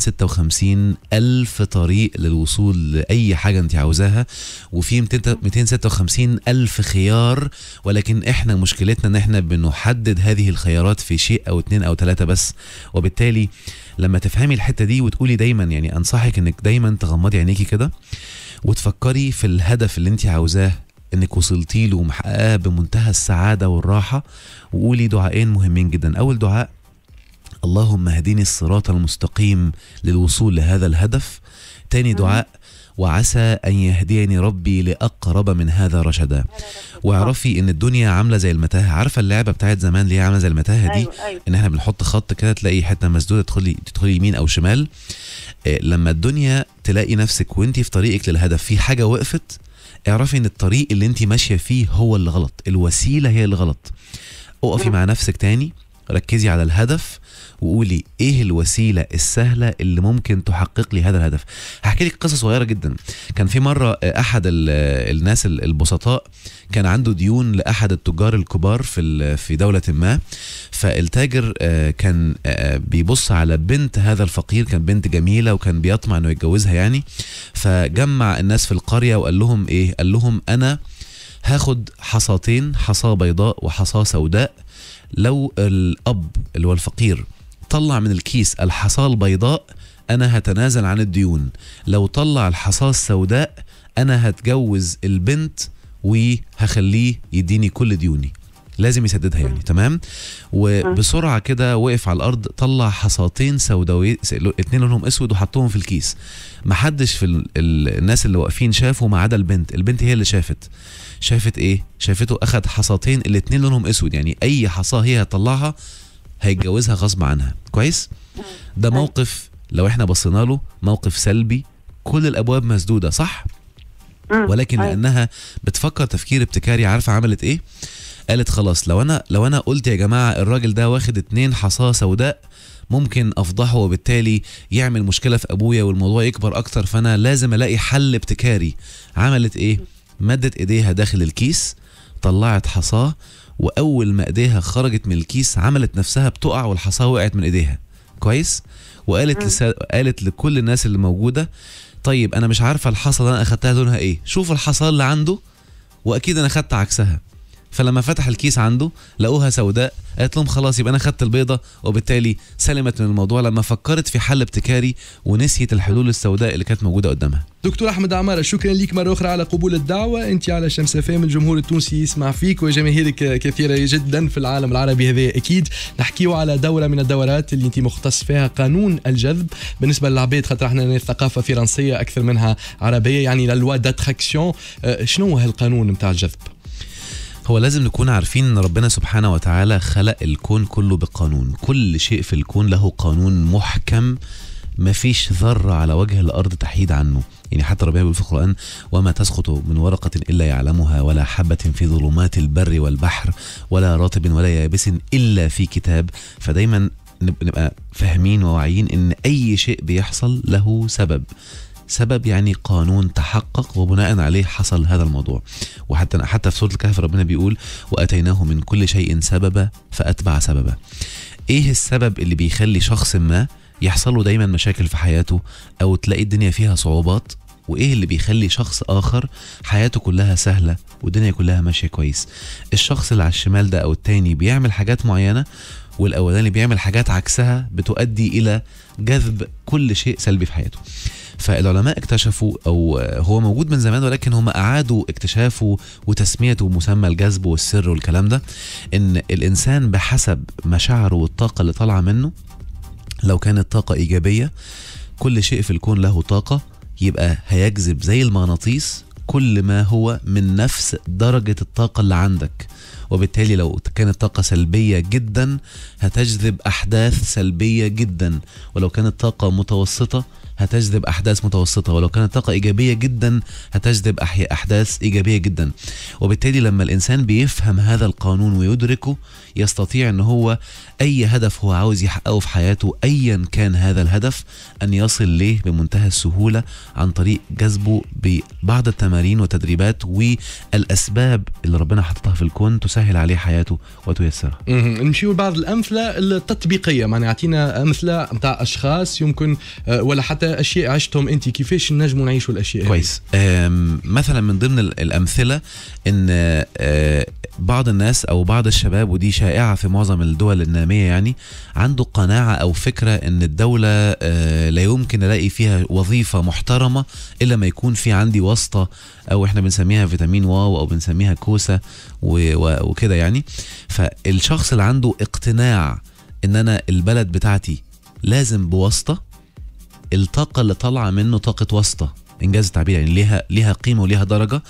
256 ألف طريق للوصول لأي حاجة أنت عاوزاها وفي 200 256 ألف خيار ولكن إحنا مشكلتنا إن إحنا بنحدد هذه الخيارات في شيء أو اتنين أو ثلاثة بس وبالتالي لما تفهمي الحتة دي وتقولي دايما يعني أنصحك إنك دايما تغمضي عينيكي كده وتفكري في الهدف اللي أنت عاوزاه انك وصلتي له ومحققاه بمنتهى السعاده والراحه وقولي دعائين مهمين جدا اول دعاء اللهم اهدني الصراط المستقيم للوصول لهذا الهدف تاني دعاء وعسى أن يهديني ربي لأقرب من هذا رشدا واعرفي ان الدنيا عامله زي المتاهه عارفه اللعبه بتاعت زمان اللي هي عامله زي المتاهه دي ايوه ايوه ان احنا بنحط خط كده تلاقي حته مسدوده تدخلي تدخلي يمين او شمال آه، لما الدنيا تلاقي نفسك وانت في طريقك للهدف في حاجه وقفت اعرفي ان الطريق اللي انت ماشيه فيه هو اللي غلط الوسيله هي اللي غلط اقفي مع نفسك تاني ركزي على الهدف وقولي ايه الوسيله السهله اللي ممكن تحقق لي هذا الهدف هحكي لك قصه صغيره جدا كان في مره آه، احد ال- آه، الناس ال- البسطاء كان عنده ديون لاحد التجار الكبار في ال- في دوله ما فالتاجر آه، كان آه، بيبص على بنت هذا الفقير كان بنت جميله وكان بيطمع انه يتجوزها يعني فجمع الناس في القريه وقال لهم ايه قال لهم انا هاخد حصاتين حصاه بيضاء وحصاه سوداء لو الاب اللي هو الفقير طلع من الكيس الحصاه البيضاء انا هتنازل عن الديون لو طلع الحصاه السوداء انا هتجوز البنت وهخليه يديني كل ديوني لازم يسددها يعني تمام وبسرعه كده وقف على الارض طلع حصاتين سوداوي اتنين لونهم اسود وحطهم في الكيس محدش في ال... ال... الناس اللي واقفين شافوا ما عدا البنت البنت هي اللي شافت شافت ايه شافته اخد حصاتين الاتنين لونهم اسود يعني اي حصاه هي هتطلعها هيتجوزها غصب عنها كويس ده موقف لو احنا بصينا له موقف سلبي كل الابواب مسدوده صح مم. ولكن أيوة. لانها بتفكر تفكير ابتكاري عارفه عملت ايه قالت خلاص لو انا لو انا قلت يا جماعه الراجل ده واخد اتنين حصاه سوداء ممكن افضحه وبالتالي يعمل مشكله في ابويا والموضوع يكبر اكتر فانا لازم الاقي حل ابتكاري عملت ايه مدت ايديها داخل الكيس طلعت حصاه واول ما ايديها خرجت من الكيس عملت نفسها بتقع والحصاه وقعت من ايديها كويس وقالت لس... قالت لكل الناس اللي موجوده طيب انا مش عارفه الحصى اللي انا اخدتها لونها ايه شوف الحصى اللي عنده واكيد انا خدت عكسها فلما فتح الكيس عنده لقوها سوداء قالت لهم خلاص يبقى انا خدت البيضه وبالتالي سلمت من الموضوع لما فكرت في حل ابتكاري ونسيت الحلول السوداء اللي كانت موجوده قدامها دكتور احمد عماره شكرا لك مره اخرى على قبول الدعوه انت على شمس فام الجمهور التونسي يسمع فيك وجماهيرك كثيره جدا في العالم العربي هذا اكيد نحكيو على دوره من الدورات اللي انت مختص فيها قانون الجذب بالنسبه للعباد خاطر احنا الثقافه فرنسيه اكثر منها عربيه يعني للوا داتراكسيون شنو هو هالقانون نتاع الجذب هو لازم نكون عارفين ان ربنا سبحانه وتعالى خلق الكون كله بقانون كل شيء في الكون له قانون محكم مفيش ذرة على وجه الأرض تحيد عنه يعني حتى ربنا بيقول في القرآن وما تسقط من ورقة إلا يعلمها ولا حبة في ظلمات البر والبحر ولا راتب ولا يابس إلا في كتاب فدايما نب- نبقى فاهمين وواعيين إن أي شيء بيحصل له سبب سبب يعني قانون تحقق وبناء عليه حصل هذا الموضوع وحتى حتى في سوره الكهف ربنا بيقول واتيناه من كل شيء سببا فاتبع سببا ايه السبب اللي بيخلي شخص ما يحصل له دايما مشاكل في حياته او تلاقي الدنيا فيها صعوبات وايه اللي بيخلي شخص اخر حياته كلها سهله والدنيا كلها ماشيه كويس الشخص اللي على الشمال ده او التاني بيعمل حاجات معينه والاولاني بيعمل حاجات عكسها بتؤدي الى جذب كل شيء سلبي في حياته فالعلماء اكتشفوا او هو موجود من زمان ولكن هم اعادوا اكتشافه وتسميته مسمى الجذب والسر والكلام ده ان الانسان بحسب مشاعره والطاقه اللي طالعه منه لو كانت طاقه ايجابيه كل شيء في الكون له طاقه يبقى هيجذب زي المغناطيس كل ما هو من نفس درجه الطاقه اللي عندك وبالتالي لو كانت طاقة سلبية جدا هتجذب أحداث سلبية جدا ولو كانت طاقة متوسطة هتجذب أحداث متوسطة ولو كانت طاقة إيجابية جدا هتجذب أحي- أحداث إيجابية جدا وبالتالي لما الإنسان بيفهم هذا القانون ويدركه يستطيع أن هو أي هدف هو عاوز يحققه في حياته أيا كان هذا الهدف أن يصل ليه بمنتهى السهولة عن طريق جذبه ببعض التمارين والتدريبات والأسباب اللي ربنا حطها في الكون تسهل عليه حياته وتيسرها مهم. نمشيو لبعض الامثله التطبيقيه معناها اعطينا امثله نتاع اشخاص يمكن آه، ولا حتى اشياء عشتهم انت كيفاش نجموا نعيشوا الاشياء هذه؟ كويس أم، مثلا من ضمن ال- الامثله ان آه، بعض الناس او بعض الشباب ودي شائعه في معظم الدول الناميه يعني عنده قناعه او فكره ان الدوله آه، لا يمكن الاقي فيها وظيفه محترمه الا ما يكون في عندي واسطه او احنا بنسميها فيتامين واو او بنسميها كوسه و- و- وكده يعني فالشخص اللي عنده اقتناع ان انا البلد بتاعتي لازم بواسطه الطاقه اللي طالعه منه طاقه واسطه انجاز التعبير يعني ليها ليها قيمه وليها درجه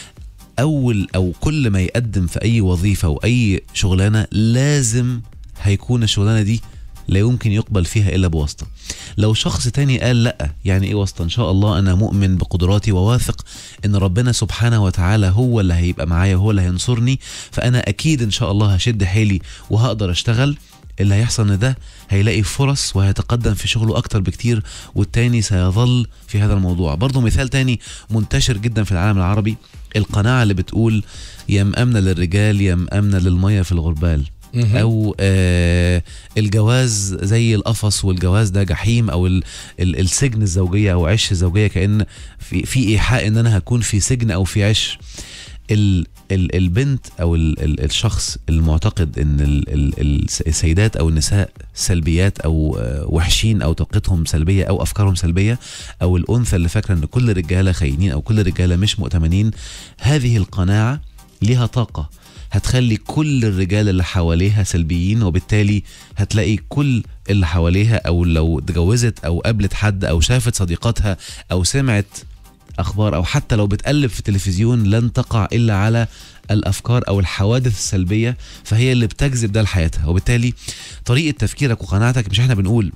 اول او كل ما يقدم في اي وظيفه واي شغلانه لازم هيكون الشغلانه دي لا يمكن يقبل فيها الا بواسطه لو شخص تاني قال لا يعني ايه واسطه ان شاء الله انا مؤمن بقدراتي وواثق ان ربنا سبحانه وتعالى هو اللي هيبقى معايا هو اللي هينصرني فانا اكيد ان شاء الله هشد حيلي وهقدر اشتغل اللي هيحصل ان ده هيلاقي فرص وهيتقدم في شغله اكتر بكتير والتاني سيظل في هذا الموضوع برضو مثال تاني منتشر جدا في العالم العربي القناعة اللي بتقول يا مأمنة للرجال يا مأمنة للمية في الغربال مهم. او آه الجواز زي القفص والجواز ده جحيم او ال ال السجن الزوجيه او عش الزوجيه كان في في ايحاء ان انا هكون في سجن او في عش ال ال البنت او ال ال الشخص المعتقد ان ال ال ال السيدات او النساء سلبيات او آه، وحشين او طاقتهم سلبيه او افكارهم سلبيه او الانثى اللي فاكره ان كل الرجاله خاينين او كل الرجاله مش مؤتمنين هذه القناعه ليها طاقه هتخلي كل الرجال اللي حواليها سلبيين وبالتالي هتلاقي كل اللي حواليها او لو اتجوزت او قابلت حد او شافت صديقاتها او سمعت اخبار او حتى لو بتقلب في التلفزيون لن تقع الا على الافكار او الحوادث السلبيه فهي اللي بتجذب ده لحياتها وبالتالي طريقه تفكيرك وقناعتك مش احنا بنقول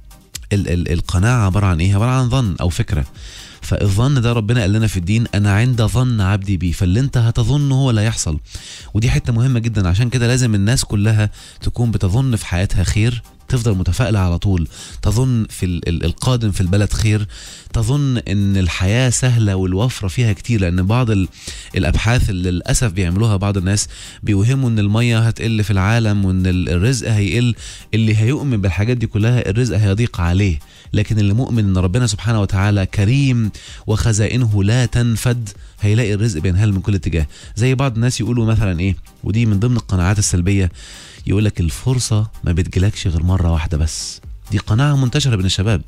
ال ال القناعه عباره عن ايه عباره عن ظن او فكره فالظن ده ربنا قال لنا في الدين انا عند ظن عبدي بي فاللي انت هتظنه هو اللي هيحصل ودي حته مهمه جدا عشان كده لازم الناس كلها تكون بتظن في حياتها خير تفضل متفائلة على طول تظن في ال- ال- القادم في البلد خير تظن ان الحياة سهلة والوفرة فيها كتير لان بعض ال- الابحاث اللي للاسف بيعملوها بعض الناس بيوهموا ان المية هتقل في العالم وان ال- الرزق هيقل اللي هيؤمن بالحاجات دي كلها الرزق هيضيق عليه لكن اللي مؤمن ان ربنا سبحانه وتعالى كريم وخزائنه لا تنفد هيلاقي الرزق بينهال من كل اتجاه زي بعض الناس يقولوا مثلا ايه ودي من ضمن القناعات السلبيه يقول لك الفرصه ما بتجيلكش غير مره واحده بس دي قناعه منتشره بين الشباب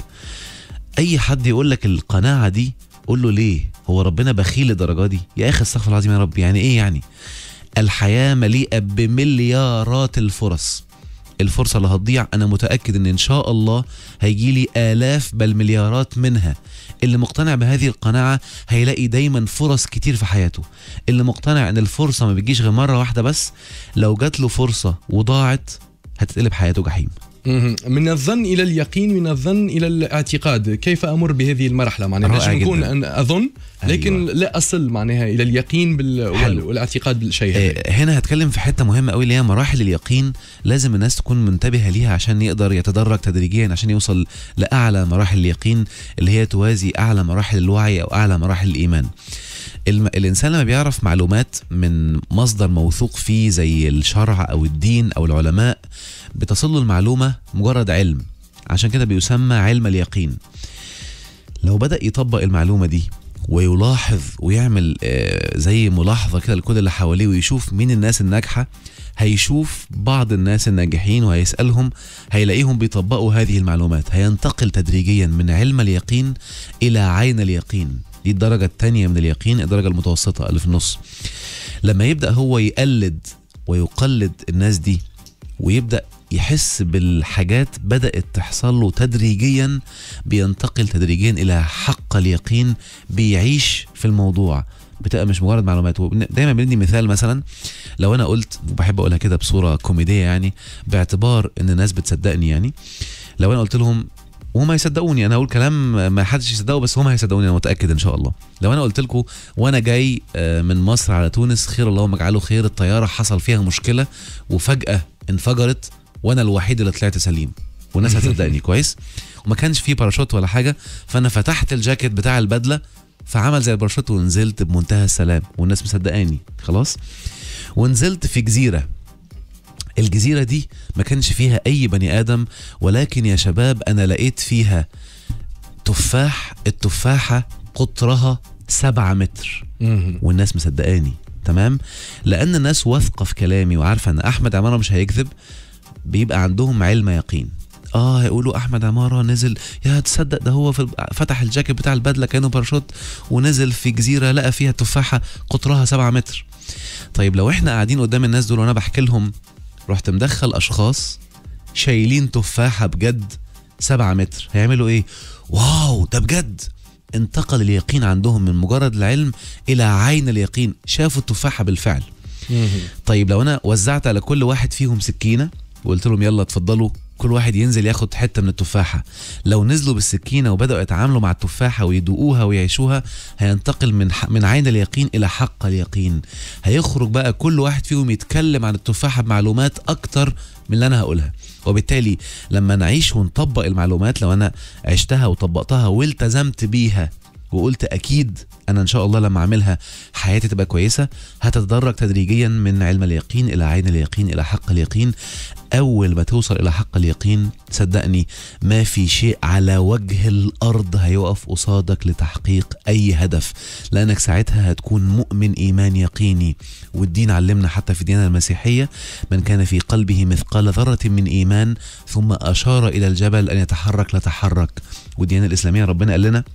اي حد يقول لك القناعه دي قول له ليه هو ربنا بخيل الدرجه دي يا اخي استغفر الله العظيم يا رب يعني ايه يعني الحياه مليئه بمليارات الفرص الفرصه اللي هتضيع انا متاكد ان ان شاء الله هيجي لي الاف بل مليارات منها اللي مقتنع بهذه القناعه هيلاقي دايما فرص كتير في حياته اللي مقتنع ان الفرصه ما بتجيش غير مره واحده بس لو جات له فرصه وضاعت هتتقلب حياته جحيم مهم. من الظن الى اليقين من الظن الى الاعتقاد كيف امر بهذه المرحله معناها رائع نجم نكون جداً. ان اظن لكن أيوة. لا اصل معناها الى اليقين بال... وال... حلو. والاعتقاد بالشيء هذا آه، هنا هتكلم في حته مهمه قوي اللي هي مراحل اليقين لازم الناس تكون منتبهه ليها عشان يقدر يتدرج تدريجيا عشان يوصل لاعلى مراحل اليقين اللي هي توازي اعلى مراحل الوعي او اعلى مراحل الايمان الم... الانسان لما بيعرف معلومات من مصدر موثوق فيه زي الشرع او الدين او العلماء بتصل له المعلومه مجرد علم عشان كده بيسمى علم اليقين لو بدا يطبق المعلومه دي ويلاحظ ويعمل آه، زي ملاحظه كده لكل اللي حواليه ويشوف مين الناس الناجحه هيشوف بعض الناس الناجحين وهيسالهم هيلاقيهم بيطبقوا هذه المعلومات هينتقل تدريجيا من علم اليقين الى عين اليقين دي الدرجه الثانيه من اليقين الدرجه المتوسطه اللي في النص لما يبدا هو يقلد ويقلد الناس دي ويبدا يحس بالحاجات بدات تحصل له تدريجيا بينتقل تدريجيا الى حق اليقين بيعيش في الموضوع بتبقى مش مجرد معلومات وبن- دايما بندي مثال مثلا لو انا قلت وبحب اقولها كده بصوره كوميديه يعني باعتبار ان الناس بتصدقني يعني لو انا قلت لهم وهم يصدقوني انا اقول كلام ما حدش يصدقه بس هم هيصدقوني انا متاكد ان شاء الله لو انا قلت لكم وانا جاي آه، من مصر على تونس خير اللهم اجعله خير الطياره حصل فيها مشكله وفجاه انفجرت وانا الوحيد اللي طلعت سليم والناس هتصدقني كويس وما كانش فيه باراشوت ولا حاجه فانا فتحت الجاكيت بتاع البدله فعمل زي الباراشوت ونزلت بمنتهى السلام والناس مصدقاني خلاص ونزلت في جزيره الجزيرة دي ما كانش فيها أي بني آدم ولكن يا شباب أنا لقيت فيها تفاح التفاحة قطرها سبعة متر مهم. والناس مصدقاني تمام لأن الناس واثقة في كلامي وعارفة أن أحمد عمارة مش هيكذب بيبقى عندهم علم يقين اه هيقولوا احمد عماره نزل يا تصدق ده هو في فتح الجاكيت بتاع البدله كانه باراشوت ونزل في جزيره لقى فيها تفاحه قطرها سبعة متر طيب لو احنا قاعدين قدام الناس دول وانا بحكي لهم رحت مدخل اشخاص شايلين تفاحه بجد سبعة متر هيعملوا ايه واو ده بجد انتقل اليقين عندهم من مجرد العلم الى عين اليقين شافوا التفاحه بالفعل مهم. طيب لو انا وزعت على كل واحد فيهم سكينه وقلت لهم يلا اتفضلوا كل واحد ينزل ياخد حته من التفاحه لو نزلوا بالسكينه وبداوا يتعاملوا مع التفاحه ويدوقوها ويعيشوها هينتقل من ح... من عين اليقين الى حق اليقين هيخرج بقى كل واحد فيهم يتكلم عن التفاحه بمعلومات اكتر من اللي انا هقولها وبالتالي لما نعيش ونطبق المعلومات لو انا عشتها وطبقتها والتزمت بيها وقلت اكيد انا ان شاء الله لما اعملها حياتي تبقى كويسه هتتدرج تدريجيا من علم اليقين الى عين اليقين الى حق اليقين اول ما توصل الى حق اليقين صدقني ما في شيء على وجه الارض هيقف قصادك لتحقيق اي هدف لانك ساعتها هتكون مؤمن ايمان يقيني والدين علمنا حتى في الديانه المسيحيه من كان في قلبه مثقال ذره من ايمان ثم اشار الى الجبل ان يتحرك لتحرك والديانه الاسلاميه ربنا قال لنا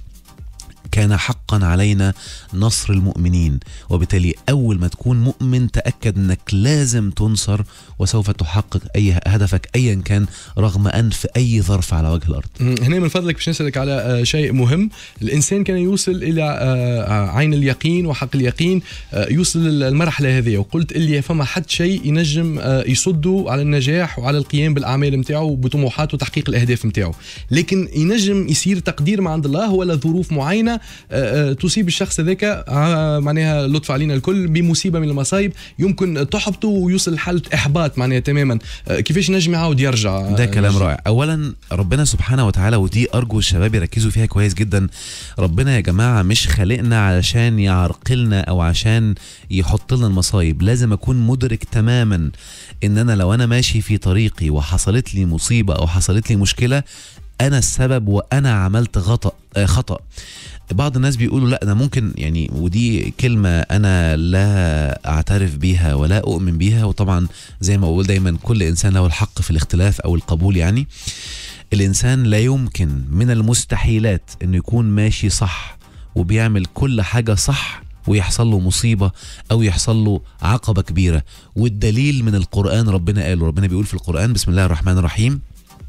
كان حقا علينا نصر المؤمنين وبالتالي أول ما تكون مؤمن تأكد أنك لازم تنصر وسوف تحقق أي هدفك أيا كان رغم أنف أي ظرف على وجه الأرض مم. هنا من فضلك باش نسألك على آه، شيء مهم الإنسان كان يوصل إلى آه، عين اليقين وحق اليقين آه، يوصل المرحلة هذه وقلت اللي فما حد شيء ينجم آه، يصده على النجاح وعلى القيام بالأعمال نتاعو بطموحات وتحقيق الأهداف نتاعو لكن ينجم يصير تقدير من عند الله ولا ظروف معينة آه، آه، تصيب الشخص هذاك آه، معناها لطف علينا الكل بمصيبة من المصايب يمكن تحبطه ويوصل لحالة إحباط معناها تماما آه، كيفاش نجم يعاود يرجع ده آه، كلام نجم. رائع اولا ربنا سبحانه وتعالى ودي ارجو الشباب يركزوا فيها كويس جدا ربنا يا جماعه مش خالقنا علشان يعرقلنا او عشان يحط لنا المصايب لازم اكون مدرك تماما ان انا لو انا ماشي في طريقي وحصلت لي مصيبه او حصلت لي مشكله انا السبب وانا عملت غطأ آه، خطأ بعض الناس بيقولوا لا انا ممكن يعني ودي كلمه انا لا اعترف بيها ولا اؤمن بيها وطبعا زي ما بقول دايما كل انسان له الحق في الاختلاف او القبول يعني الانسان لا يمكن من المستحيلات انه يكون ماشي صح وبيعمل كل حاجه صح ويحصل له مصيبة أو يحصل له عقبة كبيرة والدليل من القرآن ربنا قاله ربنا بيقول في القرآن بسم الله الرحمن الرحيم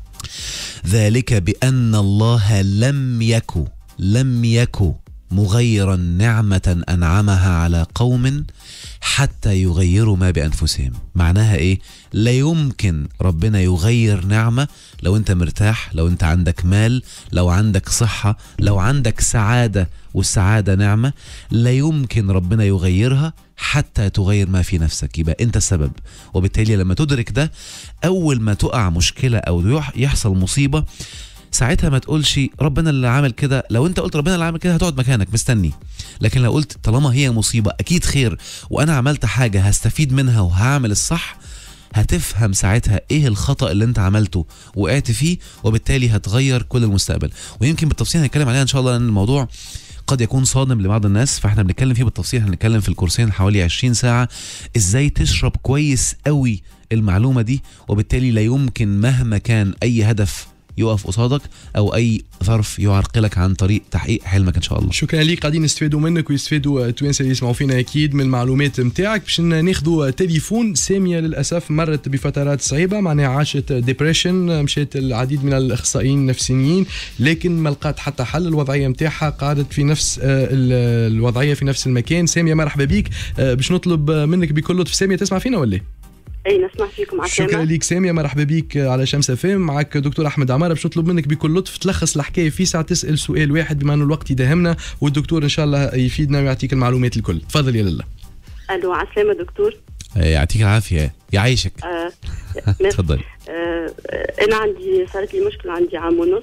ذلك بأن الله لم يكن لم يكن مغيرا نعمة أنعمها على قوم حتى يغيروا ما بأنفسهم معناها إيه؟ لا يمكن ربنا يغير نعمة لو أنت مرتاح لو أنت عندك مال لو عندك صحة لو عندك سعادة والسعادة نعمة لا يمكن ربنا يغيرها حتى تغير ما في نفسك يبقى أنت السبب وبالتالي لما تدرك ده أول ما تقع مشكلة أو يح- يحصل مصيبة ساعتها ما تقولش ربنا اللي عامل كده لو انت قلت ربنا اللي عامل كده هتقعد مكانك مستني لكن لو قلت طالما هي مصيبه اكيد خير وانا عملت حاجه هستفيد منها وهعمل الصح هتفهم ساعتها ايه الخطا اللي انت عملته وقعت فيه وبالتالي هتغير كل المستقبل ويمكن بالتفصيل هنتكلم عليها ان شاء الله لان الموضوع قد يكون صادم لبعض الناس فاحنا بنتكلم فيه بالتفصيل هنتكلم في الكورسين حوالي 20 ساعه ازاي تشرب كويس قوي المعلومه دي وبالتالي لا يمكن مهما كان اي هدف يقف قصادك او اي ظرف يعرقلك عن طريق تحقيق حلمك ان شاء الله شكرا ليك قاعدين نستفادوا منك ويستفادوا التوانسه اللي يسمعوا فينا اكيد من المعلومات نتاعك باش ناخذوا تليفون ساميه للاسف مرت بفترات صعيبه معناها عاشت ديبريشن مشات العديد من الاخصائيين النفسيين لكن ما لقات حتى حل الوضعيه نتاعها قعدت في نفس آه، ال- الوضعيه في نفس المكان ساميه مرحبا بك آه، باش نطلب منك بكل لطف ساميه تسمع فينا ولا إيه؟ اي نسمع فيكم شكرا عسلامة ليك ساميه مرحبا بك على شمس فام معك دكتور احمد عماره باش نطلب منك بكل لطف تلخص الحكايه في ساعه تسال سؤال واحد بما انه الوقت يداهمنا والدكتور ان شاء الله يفيدنا ويعطيك المعلومات الكل تفضل يا لله الو عسلامة دكتور آه، يعطيك العافيه يعيشك آه ميرسي. تفضل آه انا عندي صارت لي مشكلة عندي عام ونص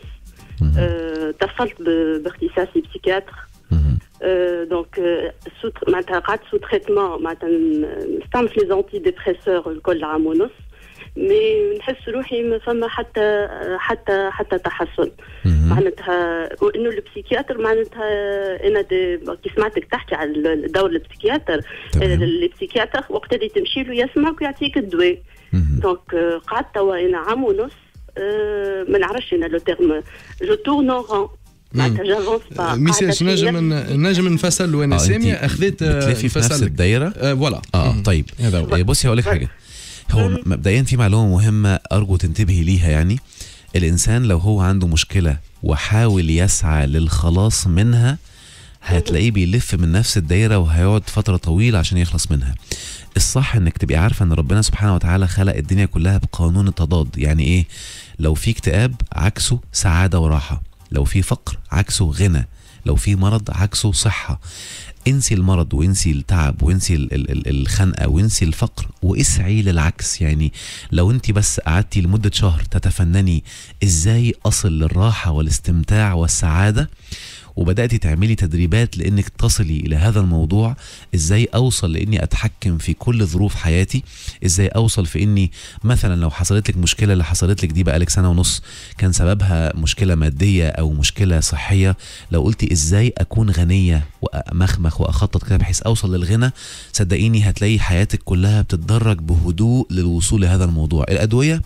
آه، اتصلت ب- باختصاصي بسيكاتر مهم. آه، دونك آه، سو معناتها قعدت سو تريتمون معناتها ن- نستعمل في لي زونتي ديبريسور الكل عام ونص مي نحس روحي ما فما حتى حتى حتى تحسن مهم. معناتها وانه البسيكياتر معناتها انا دي كي سمعتك تحكي على دور البسيكياتر تمام. البسيكياتر وقت اللي تمشي له يسمعك ويعطيك الدواء مهم. دونك آه، قعدت توا انا عام ونص آه، ما نعرفش انا لو تيرم جو تورن اون رون معناتها جافونس با ميساج نجم نجم نفسر وانا آه، ساميه أنتي اخذت آه، بتلفي في نفس نفسر لك. الدايره آه، فوالا اه مم. طيب هذا هو. إيه، بصي هقول لك حاجه هو مم. مبدئيا في معلومه مهمه ارجو تنتبهي ليها يعني الانسان لو هو عنده مشكله وحاول يسعى للخلاص منها هتلاقيه بيلف من نفس الدايره وهيقعد فتره طويله عشان يخلص منها الصح انك تبقي عارفه ان ربنا سبحانه وتعالى خلق الدنيا كلها بقانون التضاد يعني ايه لو في اكتئاب عكسه سعاده وراحه لو في فقر عكسه غنى لو في مرض عكسه صحه انسي المرض وانسي التعب وانسي ال- ال- ال- الخنقه وانسي الفقر واسعي للعكس يعني لو انت بس قعدتي لمده شهر تتفنني ازاي اصل للراحه والاستمتاع والسعاده وبداتي تعملي تدريبات لانك تصلي الى هذا الموضوع ازاي اوصل لاني اتحكم في كل ظروف حياتي ازاي اوصل في اني مثلا لو حصلت لك مشكله اللي حصلت لك دي بقالك سنه ونص كان سببها مشكله ماديه او مشكله صحيه لو قلتي ازاي اكون غنيه وامخمخ واخطط كده بحيث اوصل للغنى صدقيني هتلاقي حياتك كلها بتتدرج بهدوء للوصول لهذا الموضوع الادويه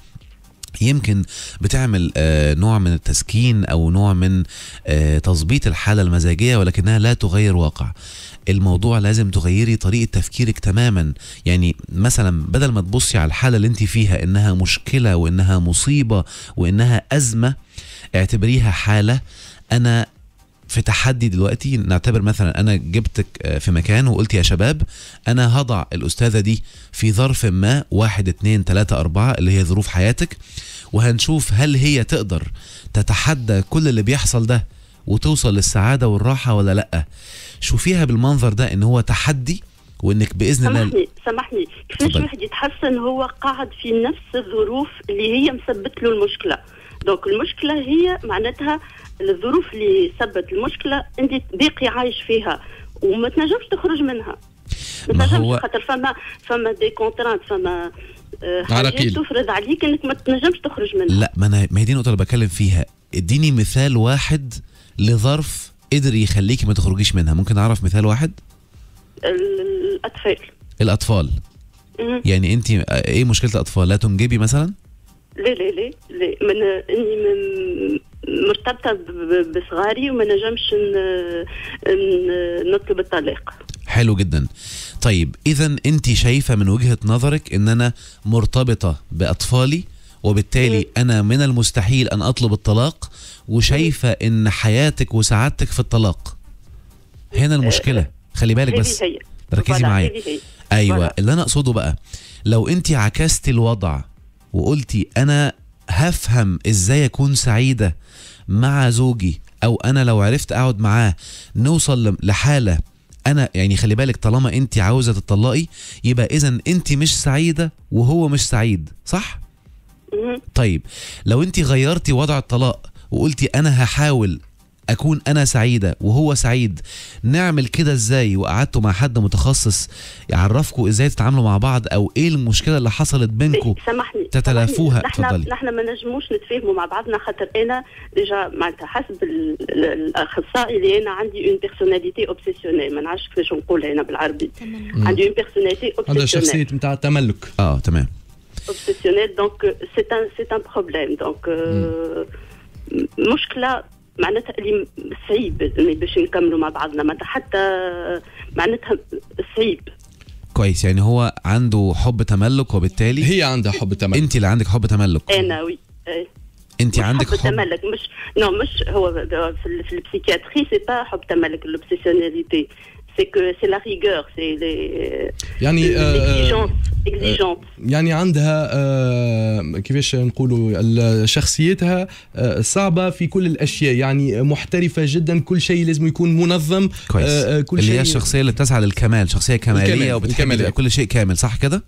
يمكن بتعمل آه، نوع من التسكين او نوع من آه، تظبيط الحاله المزاجيه ولكنها لا تغير واقع الموضوع لازم تغيري طريقه تفكيرك تماما يعني مثلا بدل ما تبصي على الحاله اللي انت فيها انها مشكله وانها مصيبه وانها ازمه اعتبريها حاله انا في تحدي دلوقتي نعتبر مثلا انا جبتك آه، في مكان وقلت يا شباب انا هضع الاستاذه دي في ظرف ما واحد اتنين تلاته اربعه اللي هي ظروف حياتك وهنشوف هل هي تقدر تتحدى كل اللي بيحصل ده وتوصل للسعاده والراحه ولا لا شوفيها بالمنظر ده ان هو تحدي وانك باذن الله سامحني سامحني كيفاش تفضل. الواحد يتحسن هو قاعد في نفس الظروف اللي هي مسبت له المشكله دونك المشكله هي معناتها الظروف اللي سبت المشكله انت باقي عايش فيها وما تنجمش تخرج منها ما ما هو- تنجمش خاطر فما فما دي كونترانت فما آه، عراقيل. حاجات تفرض عليك انك ما تنجمش تخرج منها لا ما انا ما هي دي النقطه اللي بتكلم فيها اديني مثال واحد لظرف قدر يخليكي ما تخرجيش منها ممكن اعرف مثال واحد ال- الاطفال الاطفال مم. يعني انت ايه مشكله الاطفال لا تنجبي مثلا لا لا لا لا من اني من مرتبطه ب- ب- بصغاري وما نجمش ن- ن- نطلب الطلاق حلو جدا طيب اذا انت شايفه من وجهه نظرك ان انا مرتبطه باطفالي وبالتالي انا من المستحيل ان اطلب الطلاق وشايفه ان حياتك وسعادتك في الطلاق هنا المشكله خلي بالك هذه بس هي ركزي فوالا، معايا هذه هي. ايوه فوالا. اللي انا اقصده بقى لو انت عكستي الوضع وقلتي انا هفهم ازاي اكون سعيده مع زوجي او انا لو عرفت اقعد معاه نوصل ل- لحاله انا يعني خلي بالك طالما انت عاوزه تطلقي يبقى اذا انت مش سعيده وهو مش سعيد صح مهم. طيب لو انت غيرتي وضع الطلاق وقلتي انا هحاول اكون انا سعيده وهو سعيد نعمل كده ازاي وقعدتوا مع حد متخصص يعرفكم ازاي تتعاملوا مع بعض او ايه المشكله اللي حصلت بينكم سامحني تتلافوها. نحن تفضلي. نحن ما نجموش نتفاهموا مع بعضنا خاطر انا ديجا معناتها حسب ال- ال- الاخصائي اللي انا عندي اون بيرسوناليتي اوبسيسيونيل ما نعرفش كيفاش نقولها هنا بالعربي عندي اون بيرسوناليتي عندها اوبسيسيونيل شخصيه نتاع التملك اه تمام obsessionnel donc euh, c'est un c'est un problème donc euh, مشكله معناتها اللي صعيب إن باش نكملوا مع بعضنا معناتها حتى معناتها صعيب كويس يعني هو عنده حب تملك وبالتالي هي عندها حب تمام انت اللي عندك حب تملك انا وي إيه. انت مش عندك حب حب تملك مش نو مش هو في, ال- في البسيكياتري سي با حب تملك لوبسيسيوناليتي سي كو سي لا ريغور سي لي يعني آه، اكزيجونس اكزيجونس يعني عندها آه، كيفاش نقولوا ال- شخصيتها آه، صعبة في كل الأشياء يعني محترفة جدا كل شيء لازم يكون منظم كويس آه، آه، كل اللي هي شيء الشخصيه اللي بتسعى للكمال شخصيه كماليه الكمال، وبتحب الكمالية. يبقى كل شيء كامل صح كده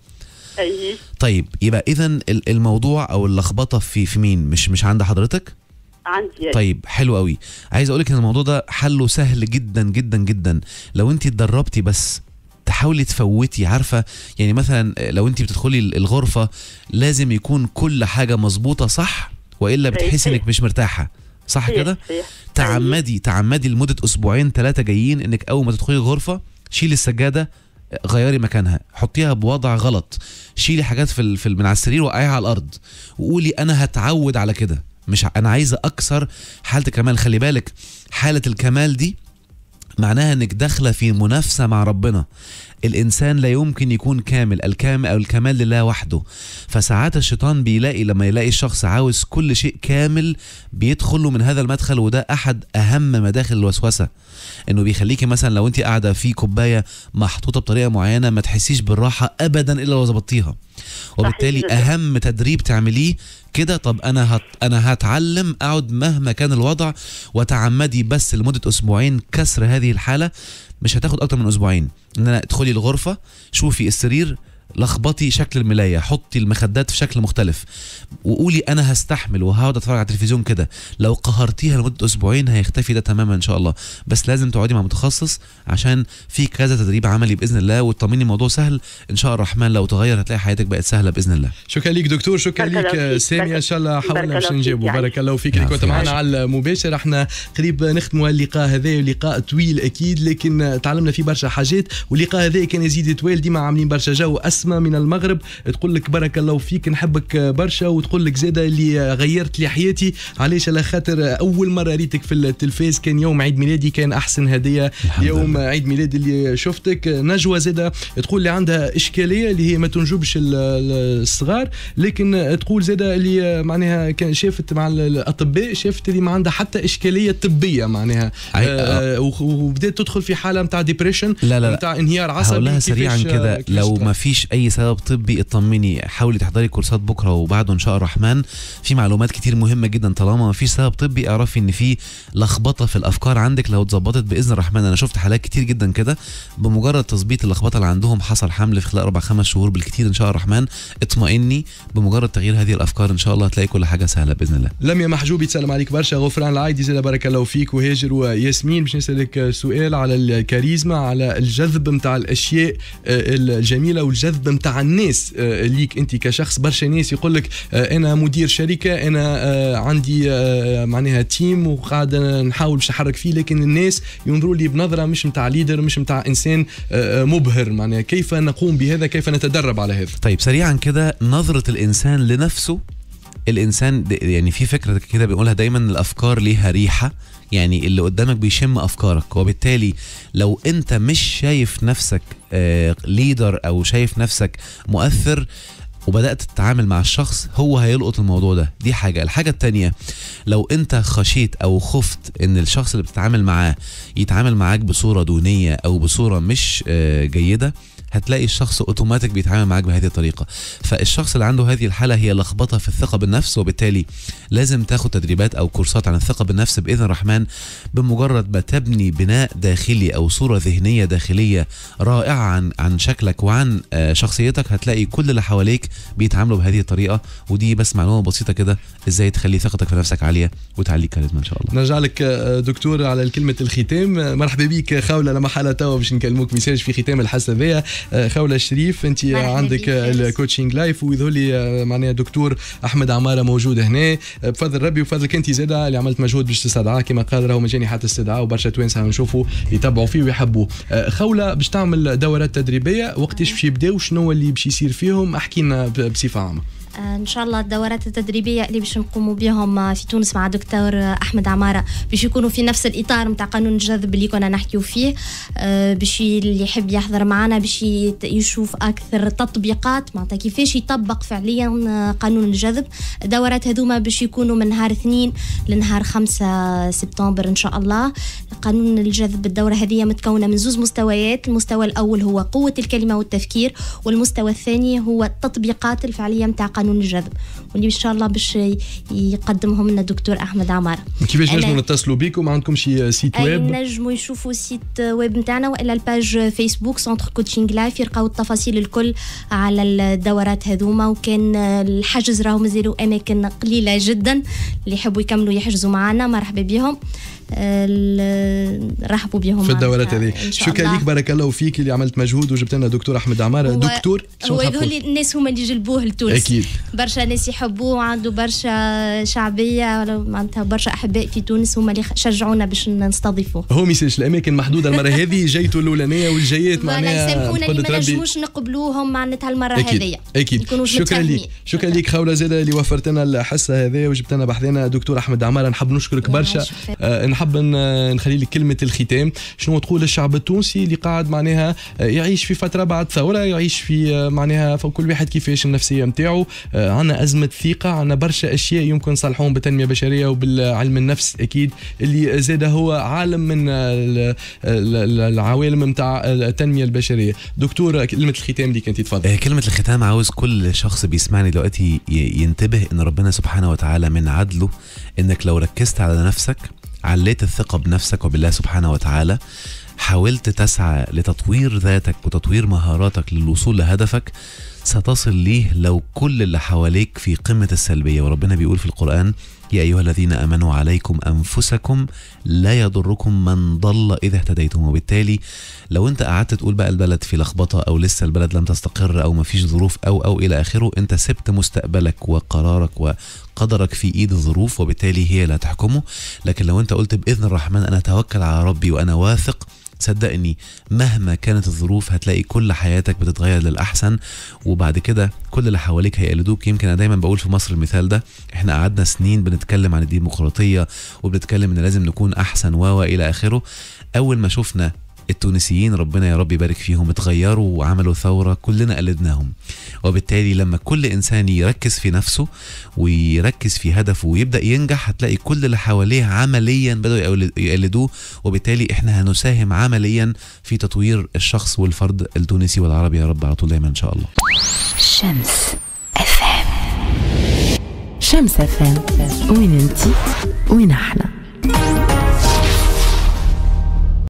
اي طيب يبقى اذا الموضوع او اللخبطه في في مين مش مش عند حضرتك عندي طيب حلو قوي عايز اقول لك ان الموضوع ده حله سهل جدا جدا جدا لو انت اتدربتي بس تحاولي تفوتي عارفه يعني مثلا لو انت بتدخلي الغرفه لازم يكون كل حاجه مظبوطه صح والا بتحسي انك مش مرتاحه صح كده صحيح تعمدي تعمدي لمده اسبوعين ثلاثه جايين انك اول ما تدخلي الغرفه شيلي السجاده غيري مكانها حطيها بوضع غلط شيلي حاجات في, ال- في ال- من على السرير وقعيها على الارض وقولي انا هتعود على كده مش ع- انا عايزه اكسر حاله الكمال خلي بالك حاله الكمال دي معناها انك داخله في منافسه مع ربنا الانسان لا يمكن يكون كامل الكامل او الكمال لله وحده فساعات الشيطان بيلاقي لما يلاقي الشخص عاوز كل شيء كامل بيدخل له من هذا المدخل وده احد اهم مداخل الوسوسه انه بيخليكي مثلا لو انت قاعده في كوبايه محطوطه بطريقه معينه ما تحسيش بالراحه ابدا الا لو ظبطتيها وبالتالي جداً. اهم تدريب تعمليه كده طب انا هت انا هتعلم اقعد مهما كان الوضع وتعمدي بس لمده اسبوعين كسر هذه الحاله مش هتاخد اكتر من اسبوعين ان انا ادخلي الغرفه شوفي السرير لخبطي شكل الملايه حطي المخدات في شكل مختلف وقولي انا هستحمل وهقعد اتفرج على التلفزيون كده لو قهرتيها لمده اسبوعين هيختفي ده تماما ان شاء الله بس لازم تقعدي مع متخصص عشان في كذا تدريب عملي باذن الله وتطمني الموضوع سهل ان شاء الرحمن لو تغير هتلاقي حياتك بقت سهله باذن الله شكرا ليك دكتور شكرا بارك ليك الله فيك. سامي بارك- ان شاء الله بارك حاولنا الله باش فيك نجاوبوا يعني. بارك الله فيك اللي كنت عفوا. معنا على المباشر احنا قريب نختموا اللقاء هذا لقاء طويل اكيد لكن تعلمنا فيه برشا حاجات واللقاء هذا كان يزيد طويل ديما عاملين برشا جو اسمى من المغرب تقول لك بارك الله فيك نحبك برشا وتقول لك زاده اللي غيرت لي حياتي علاش على خاطر اول مره ريتك في التلفاز كان يوم عيد ميلادي كان احسن هديه الحمد يوم لله. عيد ميلاد اللي شفتك نجوى زاده تقول لي عندها اشكاليه اللي هي ما تنجبش ال- ال- الصغار لكن تقول زاده اللي معناها كان شافت مع الاطباء شافت اللي ما عندها حتى اشكاليه طبيه معناها عي- آه وخ- وبدات تدخل في حاله نتاع ديبريشن لا لا لا نتاع انهيار عصبي هقولها كيفاش- سريعا كده كيفاش لو تطلع؟ ما فيش اي سبب طبي اطمني حاولي تحضري كورسات بكره وبعده ان شاء الرحمن في معلومات كتير مهمه جدا طالما ما فيش سبب طبي اعرفي ان في لخبطه في الافكار عندك لو اتظبطت باذن الرحمن انا شفت حالات كتير جدا كده بمجرد تظبيط اللخبطه اللي عندهم حصل حمل في خلال اربع خمس شهور بالكتير ان شاء الرحمن اطمئني بمجرد تغيير هذه الافكار ان شاء الله هتلاقي كل حاجه سهله باذن الله لميا محجوب يتسلم عليك برشا غفران العايدي زاد بارك الله فيك وهاجر وياسمين باش نسالك سؤال على الكاريزما على الجذب نتاع الاشياء آه، الجميله والجذب نتاع الناس آه، ليك انت كشخص برشا ناس يقول لك آه، انا مدير شركه انا آه، عندي آه، معناها تيم وقاعد نحاول باش نحرك فيه لكن الناس ينظروا لي بنظره مش نتاع ليدر مش نتاع انسان آه، آه، مبهر معناها كيف نقوم بهذا كيف نتدرب على هذا طيب سريعا كده نظرة الإنسان لنفسه الإنسان د- يعني في فكرة كده بنقولها دايما الأفكار ليها ريحة يعني اللي قدامك بيشم أفكارك وبالتالي لو أنت مش شايف نفسك ليدر أو شايف نفسك مؤثر وبدأت تتعامل مع الشخص هو هيلقط الموضوع ده دي حاجة الحاجة التانية لو انت خشيت او خفت ان الشخص اللي بتتعامل معاه يتعامل معاك بصورة دونية او بصورة مش آه، جيدة هتلاقي الشخص اوتوماتيك بيتعامل معاك بهذه الطريقه فالشخص اللي عنده هذه الحاله هي لخبطه في الثقه بالنفس وبالتالي لازم تاخد تدريبات او كورسات عن الثقه بالنفس باذن الرحمن بمجرد ما تبني بناء داخلي او صوره ذهنيه داخليه رائعه عن عن شكلك وعن آه، شخصيتك هتلاقي كل اللي حواليك بيتعاملوا بهذه الطريقه ودي بس معلومه بسيطه كده ازاي تخلي ثقتك في نفسك عاليه وتعليك كاريزما ان شاء الله نرجع لك آه، دكتور على كلمة الختام آه، مرحبا بك خولة لما حالة توا باش نكلموك ميساج في ختام الحصة ذي آه، خولة الشريف انت مرحبا عندك بك. آه، الكوتشنج لايف ويظهر لي آه، معناها دكتور احمد عمارة موجود هنا آه، بفضل ربي وفضلك انت زاده اللي عملت مجهود باش تستدعاه كما قال راهو مجاني حتى استدعاء وبرشا توانسه نشوفوا يتبعوا فيه ويحبوه آه، خولة باش تعمل دورات تدريبية وقتاش باش يبداو شنو اللي باش يصير فيهم احكي لنا ب- بصفة عامة آه، ان شاء الله الدورات التدريبيه اللي باش نقوموا بهم آه، في تونس مع دكتور آه، احمد عماره باش يكونوا في نفس الاطار نتاع قانون الجذب اللي كنا نحكيو فيه آه، باش ي- اللي يحب يحضر معنا باش يت- يشوف اكثر تطبيقات معناتها كيفاش يطبق فعليا آه، قانون الجذب الدورات هذوما باش يكونوا من نهار اثنين لنهار خمسة سبتمبر ان شاء الله قانون الجذب الدوره هذه متكونه من زوز مستويات المستوى الاول هو قوه الكلمه والتفكير والمستوى الثاني هو التطبيقات الفعليه نتاع قانون الجذب واللي ان شاء الله باش ي- يقدمهم لنا الدكتور احمد عمار كيفاش أنا- نجموا نتصلوا بكم عندكم شي سيت اي ويب نجموا يشوفوا سيت ويب نتاعنا والا الباج فيسبوك سونتر كوتشينغ لايف يلقاو التفاصيل الكل على الدورات هذوما وكان الحجز راهو مازالوا اماكن قليله جدا اللي يحبوا يكملوا يحجزوا معنا مرحبا بهم ال- رحبوا بهم في الدورات معنا هذه إن شاء شكرا الله. ليك بارك الله فيك اللي عملت مجهود وجبت لنا دكتور احمد عماره هو- دكتور شنو هو تحب هذول تقول؟ الناس هما اللي جلبوه لتونس اكيد برشا ناس يحبوه عنده برشا شعبيه ولا معناتها برشا احباء في تونس هما اللي شجعونا باش نستضيفوه هو ميساج الاماكن محدوده المره هذه جايته الاولانيه والجايات فوالا معناها يسامحونا اللي بقدرة ما ربي. نجموش نقبلوهم معناتها المره اكيد هذيا اكيد يكونوش شكرا متفاهمين. ليك شكرا ليك خوله زاده اللي وفرت لنا الحصه هذه وجبت لنا بحذنا دكتور احمد عماره نحب نشكرك الله برشا يشفيك. آه نحب ن- نخلي لك كلمه الختام شنو تقول للشعب التونسي اللي قاعد معناها آه، يعيش في فتره بعد ثوره يعيش في آه، معناها فكل واحد كيفاش النفسيه نتاعو آه عندنا ازمه ثقه عندنا برشا اشياء يمكن نصلحوهم بالتنميه البشريه وبالعلم النفس اكيد اللي زاد هو عالم من آه، ال- ال- العوالم نتاع التنميه البشريه دكتور كلمه الختام اللي كنت تفضل آه، كلمة الختام عاوز كل شخص بيسمعني دلوقتي ي- ينتبه ان ربنا سبحانه وتعالى من عدله انك لو ركزت على نفسك عليت الثقة بنفسك وبالله سبحانه وتعالى حاولت تسعى لتطوير ذاتك وتطوير مهاراتك للوصول لهدفك ستصل ليه لو كل اللي حواليك في قمة السلبية وربنا بيقول في القرآن يا أيها الذين آمنوا عليكم أنفسكم لا يضركم من ضل إذا اهتديتم وبالتالي لو أنت قعدت تقول بقى البلد في لخبطة أو لسه البلد لم تستقر أو مفيش ظروف أو أو إلى آخره أنت سبت مستقبلك وقرارك وقدرك في إيد الظروف وبالتالي هي لا تحكمه لكن لو أنت قلت بإذن الرحمن أنا أتوكل على ربي وأنا واثق صدقني مهما كانت الظروف هتلاقي كل حياتك بتتغير للأحسن وبعد كده كل اللي حواليك هيقلدوك يمكن أنا دايما بقول في مصر المثال ده احنا قعدنا سنين بنتكلم عن الديمقراطية وبنتكلم ان لازم نكون احسن و و الى اخره اول ما شفنا التونسيين ربنا يا رب يبارك فيهم اتغيروا وعملوا ثورة كلنا قلدناهم وبالتالي لما كل إنسان يركز في نفسه ويركز في هدفه ويبدأ ينجح هتلاقي كل اللي حواليه عمليا بدأوا يقل- يقلدوه وبالتالي احنا هنساهم عمليا في تطوير الشخص والفرد التونسي والعربي يا رب على طول دايما إن شاء الله شمس اف ام شمس اف ام وين انتي وين احنا